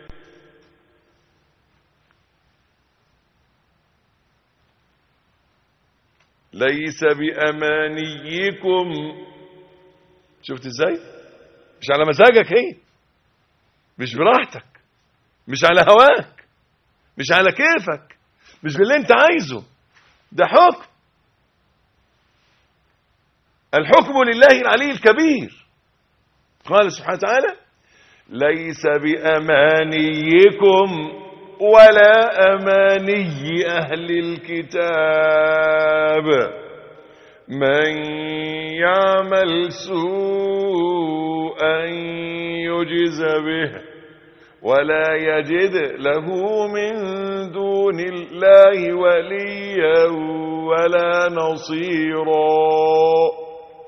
ليس بأمانيكم شفت ازاي مش على مزاجك هي مش براحتك مش على هواك مش على كيفك مش باللي انت عايزه ده حكم الحكم لله العلي الكبير قال سبحانه وتعالى ليس بأمانيكم ولا أماني أهل الكتاب من يعمل سوءا يجز به ولا يجد له من دون الله وليا ولا نصيرا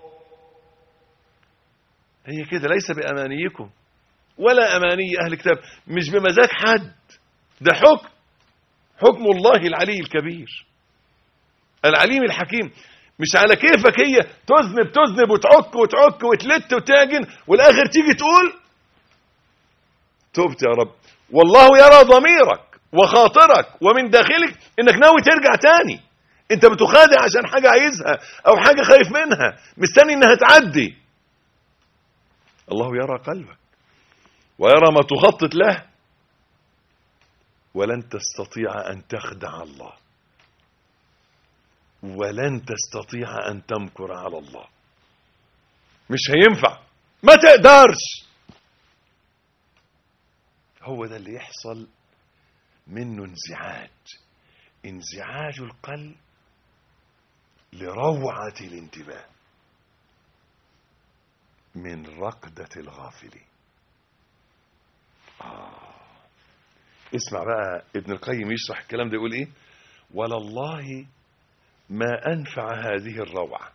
هي كده ليس بأمانيكم ولا أماني أهل الكتاب مش بمزاج حد ده حكم حكم الله العلي الكبير العليم الحكيم مش على كيفك هي تذنب تذنب وتعك وتعك وتلت وتاجن والاخر تيجي تقول تبت يا رب والله يرى ضميرك وخاطرك ومن داخلك انك ناوي ترجع تاني انت بتخادع عشان حاجة عايزها او حاجة خايف منها مستني انها تعدي الله يرى قلبك ويرى ما تخطط له ولن تستطيع أن تخدع الله ولن تستطيع أن تمكر على الله مش هينفع ما تقدرش هو ده اللي يحصل منه انزعاج انزعاج القلب لروعة الانتباه من رقدة الغافلين آه. اسمع بقى ابن القيم يشرح الكلام ده يقول ايه ولله ما انفع هذه الروعة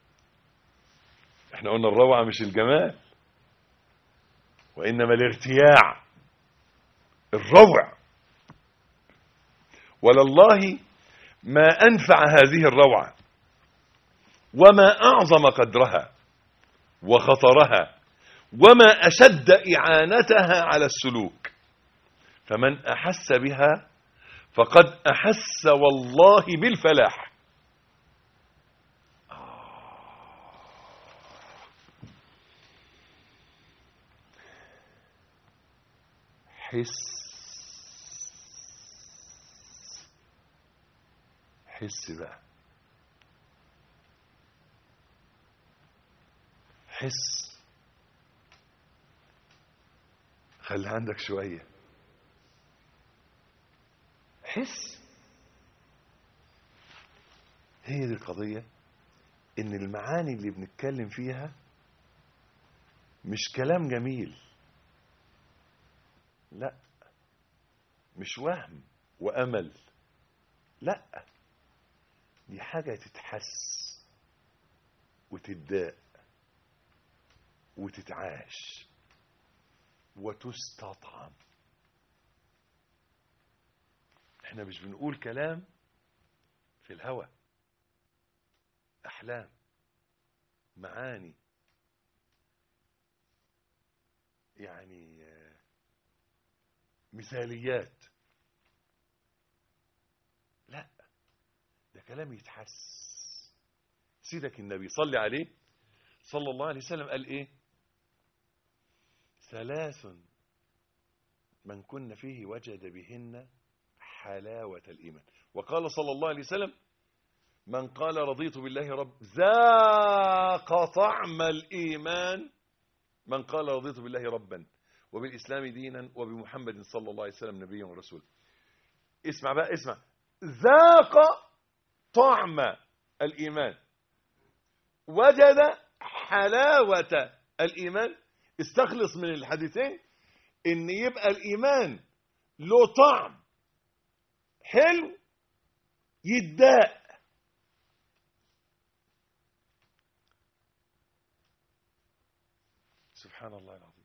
احنا قلنا الروعة مش الجمال وانما الارتياع الروع ولله ما أنفع هذه الروعة وما أعظم قدرها وخطرها وما أشد إعانتها على السلوك فمن أحس بها فقد أحس والله بالفلاح حس حس بقى حس خلي عندك شوية حس هي دي القضية ان المعاني اللي بنتكلم فيها مش كلام جميل لا مش وهم وامل لا دي حاجة تتحس وتتداء وتتعاش وتستطعم احنا مش بنقول كلام في الهوى احلام معاني يعني آه، مثاليات لا ده كلام يتحس سيدك النبي صلي عليه صلى الله عليه وسلم قال ايه ثلاث من كن فيه وجد بهن حلاوة الإيمان وقال صلى الله عليه وسلم من قال رضيت بالله رب ذاق طعم الإيمان من قال رضيت بالله ربا وبالإسلام دينا وبمحمد صلى الله عليه وسلم نبيا ورسولا اسمع بقى اسمع ذاق طعم الإيمان وجد حلاوة الإيمان استخلص من الحديثين ان يبقى الإيمان له طعم حلو يداء سبحان الله العظيم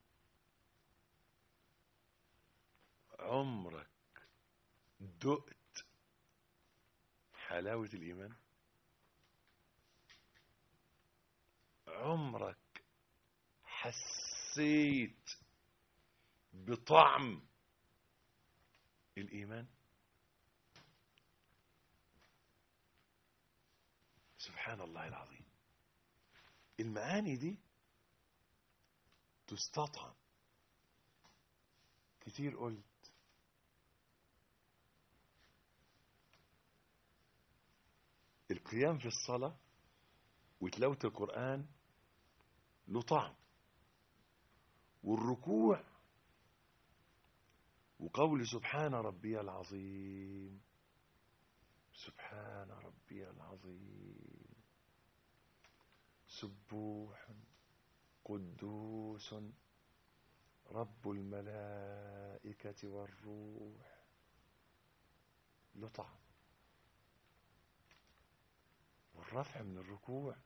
عمرك دقت حلاوة الإيمان عمرك حسيت بطعم الإيمان سبحان الله العظيم المعاني دي تستطعم كتير قلت القيام في الصلاة وتلاوة القرآن له طعم والركوع وقول سبحان ربي العظيم سبحان ربي العظيم سبوح قدوس رب الملائكة والروح له طعم والرفع من الركوع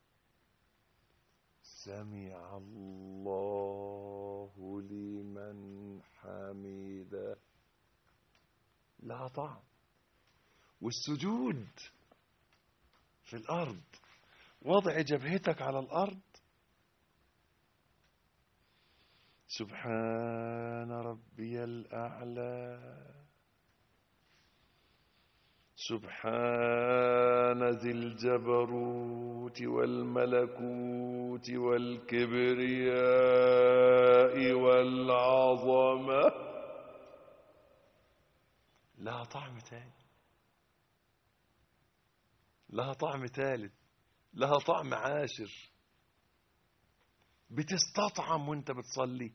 سمع الله لمن حمده لها طعم والسجود في الأرض وضع جبهتك على الأرض سبحان ربي الأعلى سبحان ذي الجبروت والملكوت والكبرياء والعظمة لها طعم تاني لها طعم ثالث لها طعم عاشر بتستطعم وانت بتصلي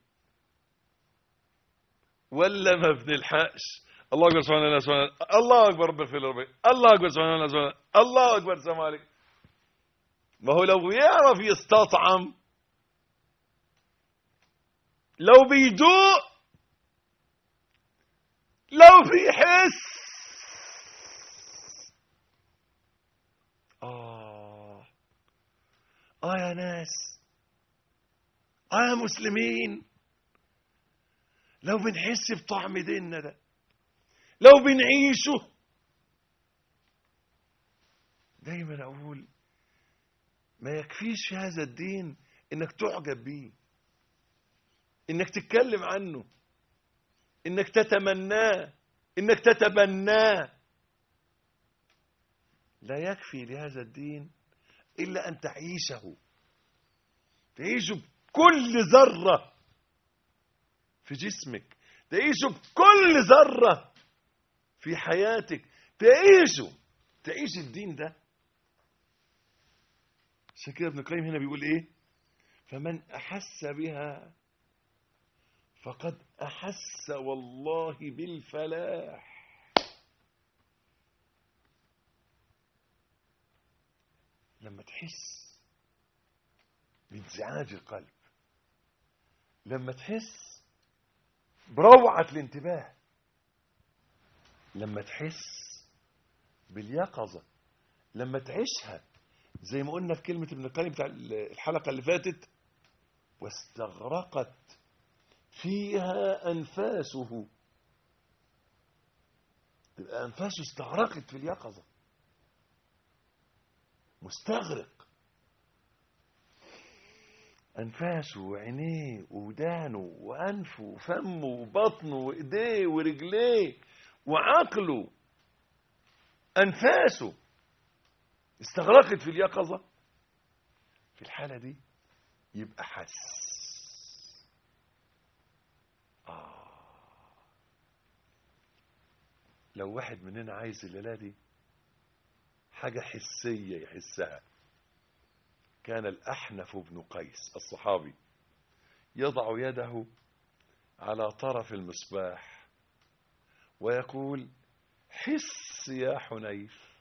ولا ما بنلحقش الله اكبر سبحان الله سبحان الله الله اكبر رب اغفر لي ربي الله اكبر سبحان الله سبحان الله الله اكبر السلام عليكم ما هو لو يعرف يستطعم لو بيدوق لو بيحس آه آه يا ناس آه يا مسلمين لو بنحس بطعم ديننا ده لو بنعيشه دايما اقول ما يكفيش في هذا الدين انك تعجب بيه انك تتكلم عنه انك تتمناه انك تتبناه لا يكفي لهذا الدين الا ان تعيشه تعيشه بكل ذره في جسمك تعيشه بكل ذره في حياتك تعيشه تعيش الدين ده عشان كده ابن القيم هنا بيقول ايه فمن احس بها فقد احس والله بالفلاح لما تحس بانزعاج القلب لما تحس بروعة الانتباه لما تحس باليقظة لما تعيشها زي ما قلنا في كلمة ابن القيم بتاع الحلقة اللي فاتت واستغرقت فيها أنفاسه تبقى أنفاسه استغرقت في اليقظة مستغرق أنفاسه وعينيه وودانه وأنفه وفمه وبطنه وإيديه ورجليه وعقله أنفاسه استغرقت في اليقظة في الحالة دي يبقى حس آه. لو واحد مننا عايز الليلة دي حاجة حسية يحسها كان الأحنف بن قيس الصحابي يضع يده على طرف المصباح ويقول حس يا حنيف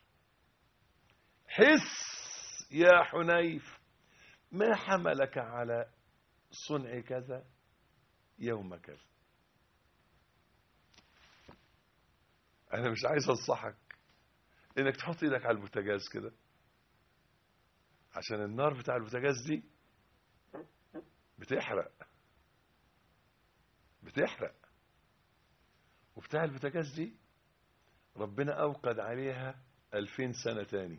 حس يا حنيف ما حملك على صنع كذا يوم كذا انا مش عايز انصحك انك تحط ايدك على البوتاجاز كده عشان النار بتاع البوتاجاز دي بتحرق بتحرق وبتاع البوتاجاز دي ربنا اوقد عليها ألفين سنة تاني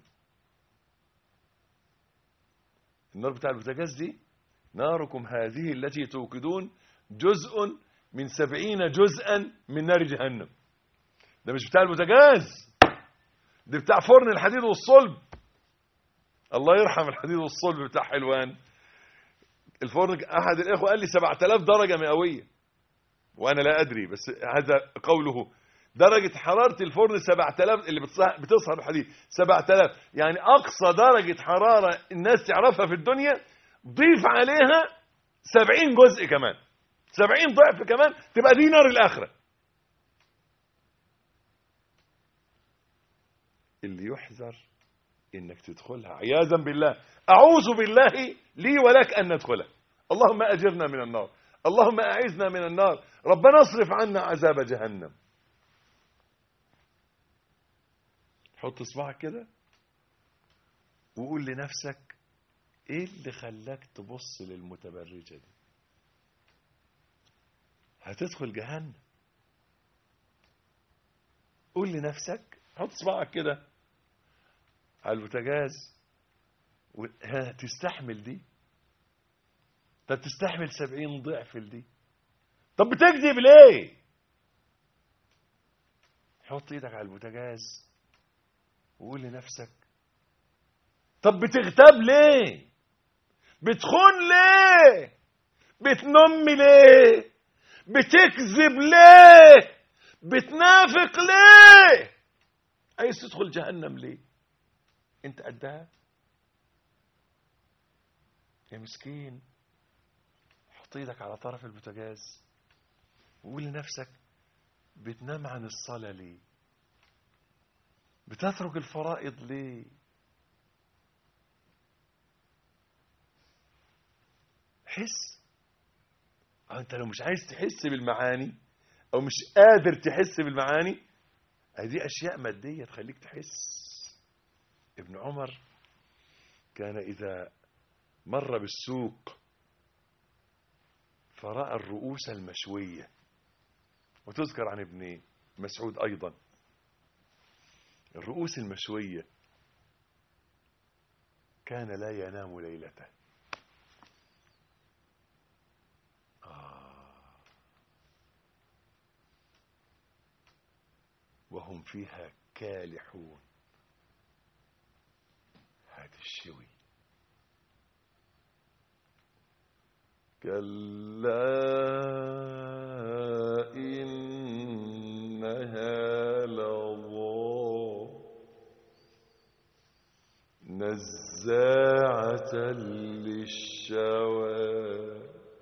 النار بتاع البوتاجاز دي ناركم هذه التي توقدون جزء من سبعين جزءا من نار جهنم ده مش بتاع البوتاجاز ده بتاع فرن الحديد والصلب الله يرحم الحديد والصلب بتاع حلوان الفرن احد الاخوه قال لي 7000 درجه مئويه وانا لا ادري بس هذا قوله درجة حرارة الفرن 7000 اللي بتصهر الحديد 7000 يعني أقصى درجة حرارة الناس تعرفها في الدنيا ضيف عليها 70 جزء كمان 70 ضعف كمان تبقى دي نار الآخرة اللي يحذر انك تدخلها عياذا بالله اعوذ بالله لي ولك ان ندخلها اللهم اجرنا من النار اللهم اعذنا من النار ربنا اصرف عنا عذاب جهنم حط صباعك كده وقول لنفسك ايه اللي خلاك تبص للمتبرجه دي هتدخل جهنم قول لنفسك حط صباعك كده على البوتاجاز هتستحمل دي طب تستحمل سبعين ضعف دي طب بتكذب ليه حط ايدك على البوتاجاز وقول لنفسك طب بتغتاب ليه بتخون ليه بتنم ليه بتكذب ليه بتنافق ليه عايز تدخل جهنم ليه انت قدها يا مسكين حط ايدك على طرف البوتاجاز وقول لنفسك بتنام عن الصلاة ليه بتترك الفرائض ليه حس أو انت لو مش عايز تحس بالمعاني او مش قادر تحس بالمعاني دي اشياء مادية تخليك تحس ابن عمر كان اذا مر بالسوق فرأى الرؤوس المشوية وتذكر عن ابن مسعود ايضا الرؤوس المشوية كان لا ينام ليلته آه. وهم فيها كالحون هذا الشوي كلا إنها لظى نزاعة للشوى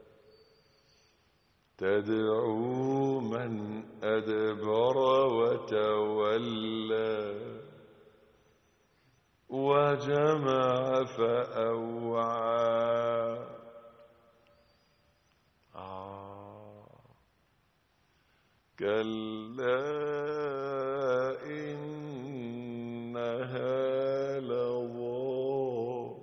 تدعو من أدبر وتولى وجمع فأوعى آه. كلا إنها لظى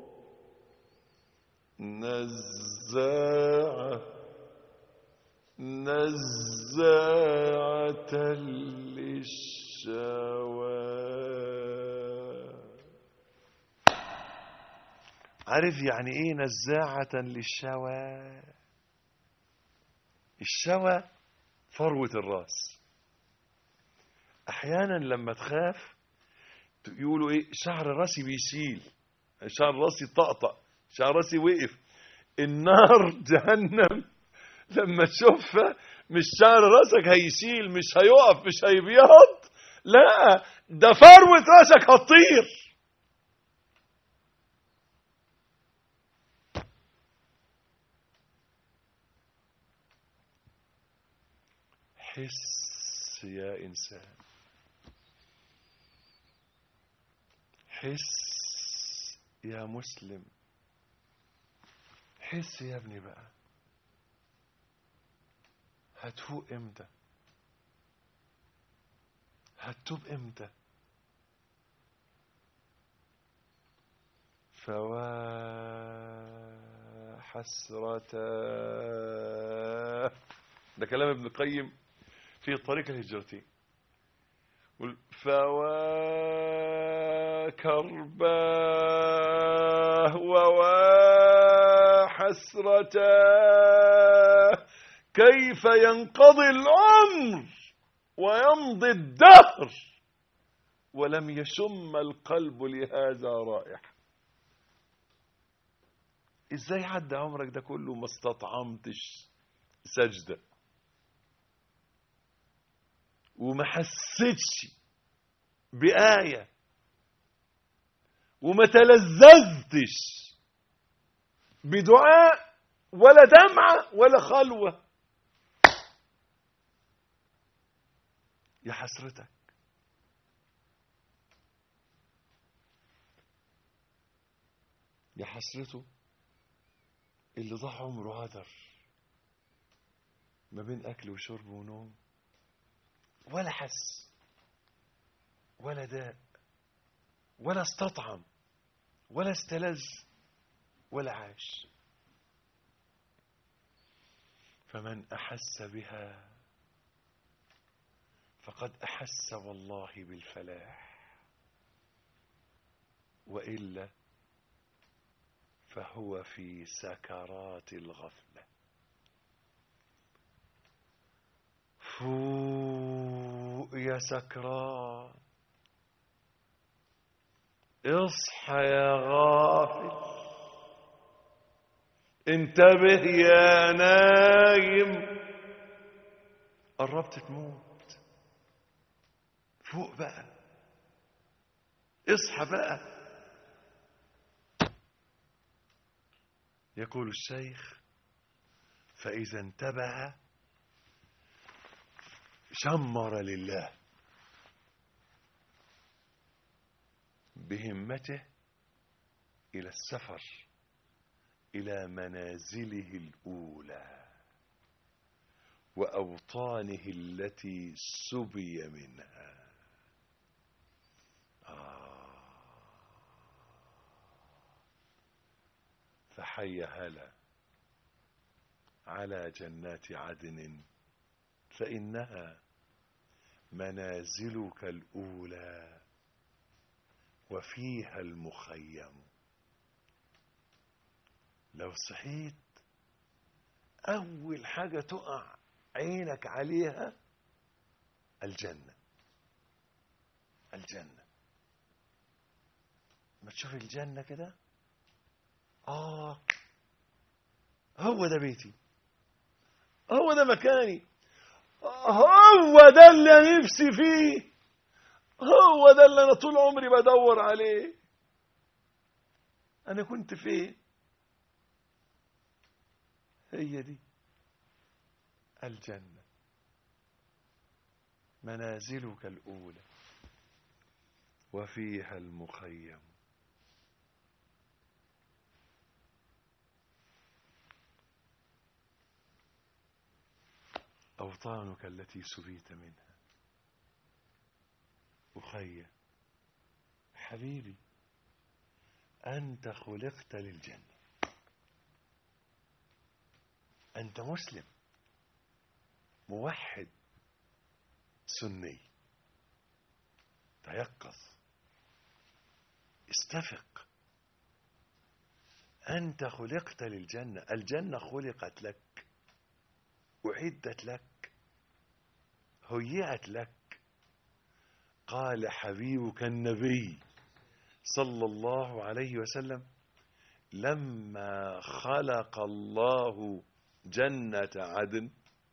نزاعة نزاعة للشوى عارف يعني ايه نزاعة للشوى الشوى فروة الراس احيانا لما تخاف يقولوا ايه شعر راسي بيشيل شعر راسي طقطق شعر راسي وقف النار جهنم لما تشوفها مش شعر راسك هيشيل مش هيقف مش هيبيض لا ده فروة راسك هتطير حس يا إنسان حس يا مسلم حس يا ابني بقى هتفوق امتى هتتوب امتى فوا حسرة ده كلام ابن القيم في طريق الهجرتين يقول فوا كرباه ووا حسرة كيف ينقضي العمر ويمضي الدهر ولم يشم القلب لهذا رائحة ازاي عدى عمرك ده كله ما استطعمتش سجدة وما حسيتش بآية وما تلذذتش بدعاء ولا دمعة ولا خلوة يا حسرتك يا حسرته اللي ضاع عمره هدر ما بين أكل وشرب ونوم ولا حس ولا داء ولا استطعم ولا استلذ ولا عاش فمن أحس بها فقد أحس والله بالفلاح وإلا فهو في سكرات الغفلة فوق يا سكران اصحى يا غافل انتبه يا نايم قربت تموت فوق بقى اصحى بقى يقول الشيخ فإذا انتبه شمر لله بهمته إلى السفر إلى منازله الأولى وأوطانه التي سبي منها آه فحي هلا على جنات عدن فإنها منازلك الأولى وفيها المخيم لو صحيت أول حاجة تقع عينك عليها الجنة الجنة ما تشوف الجنة كده آه هو ده بيتي هو ده مكاني هو ده اللي أنا نفسي فيه هو ده اللي أنا طول عمري بدور عليه أنا كنت فين هي دي الجنة منازلك الأولى وفيها المخيم أوطانك التي سبيت منها أخي حبيبي أنت خلقت للجنة أنت مسلم موحد سني تيقظ استفق أنت خلقت للجنة الجنة خلقت لك أعدت لك هيئت لك قال حبيبك النبي صلى الله عليه وسلم لما خلق الله جنة عدن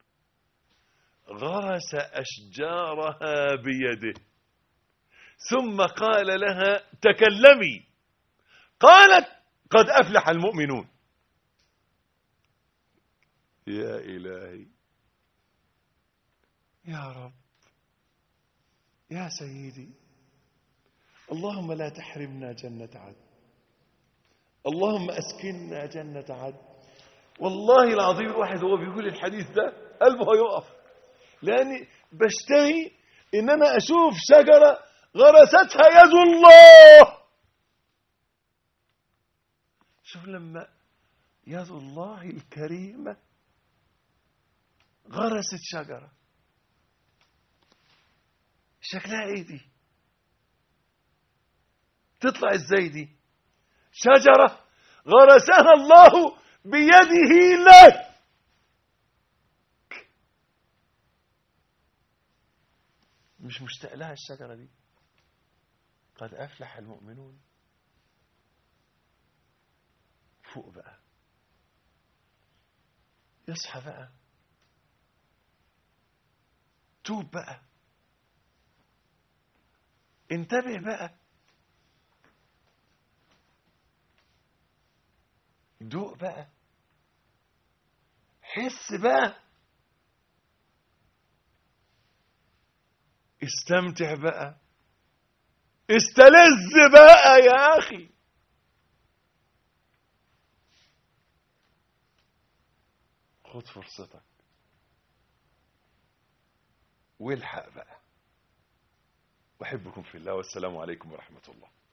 غرس أشجارها بيده ثم قال لها تكلمي قالت قد أفلح المؤمنون يا إلهي يا رب يا سيدي اللهم لا تحرمنا جنة عدن اللهم أسكننا جنة عدن والله العظيم الواحد هو بيقول الحديث ده قلبه هيقف لأني بشتهي إن أنا أشوف شجرة غرستها يد الله شوف لما يد الله الكريمة غرست شجرة شكلها ايه دي تطلع ازاي دي شجرة غرسها الله بيده لك مش مشتاق لها الشجرة دي قد أفلح المؤمنون فوق بقى يصحى بقى توب بقى انتبه بقى دوق بقى حس بقى استمتع بقى استلذ بقى يا اخي خد فرصتك والحق بقى احبكم في الله والسلام عليكم ورحمه الله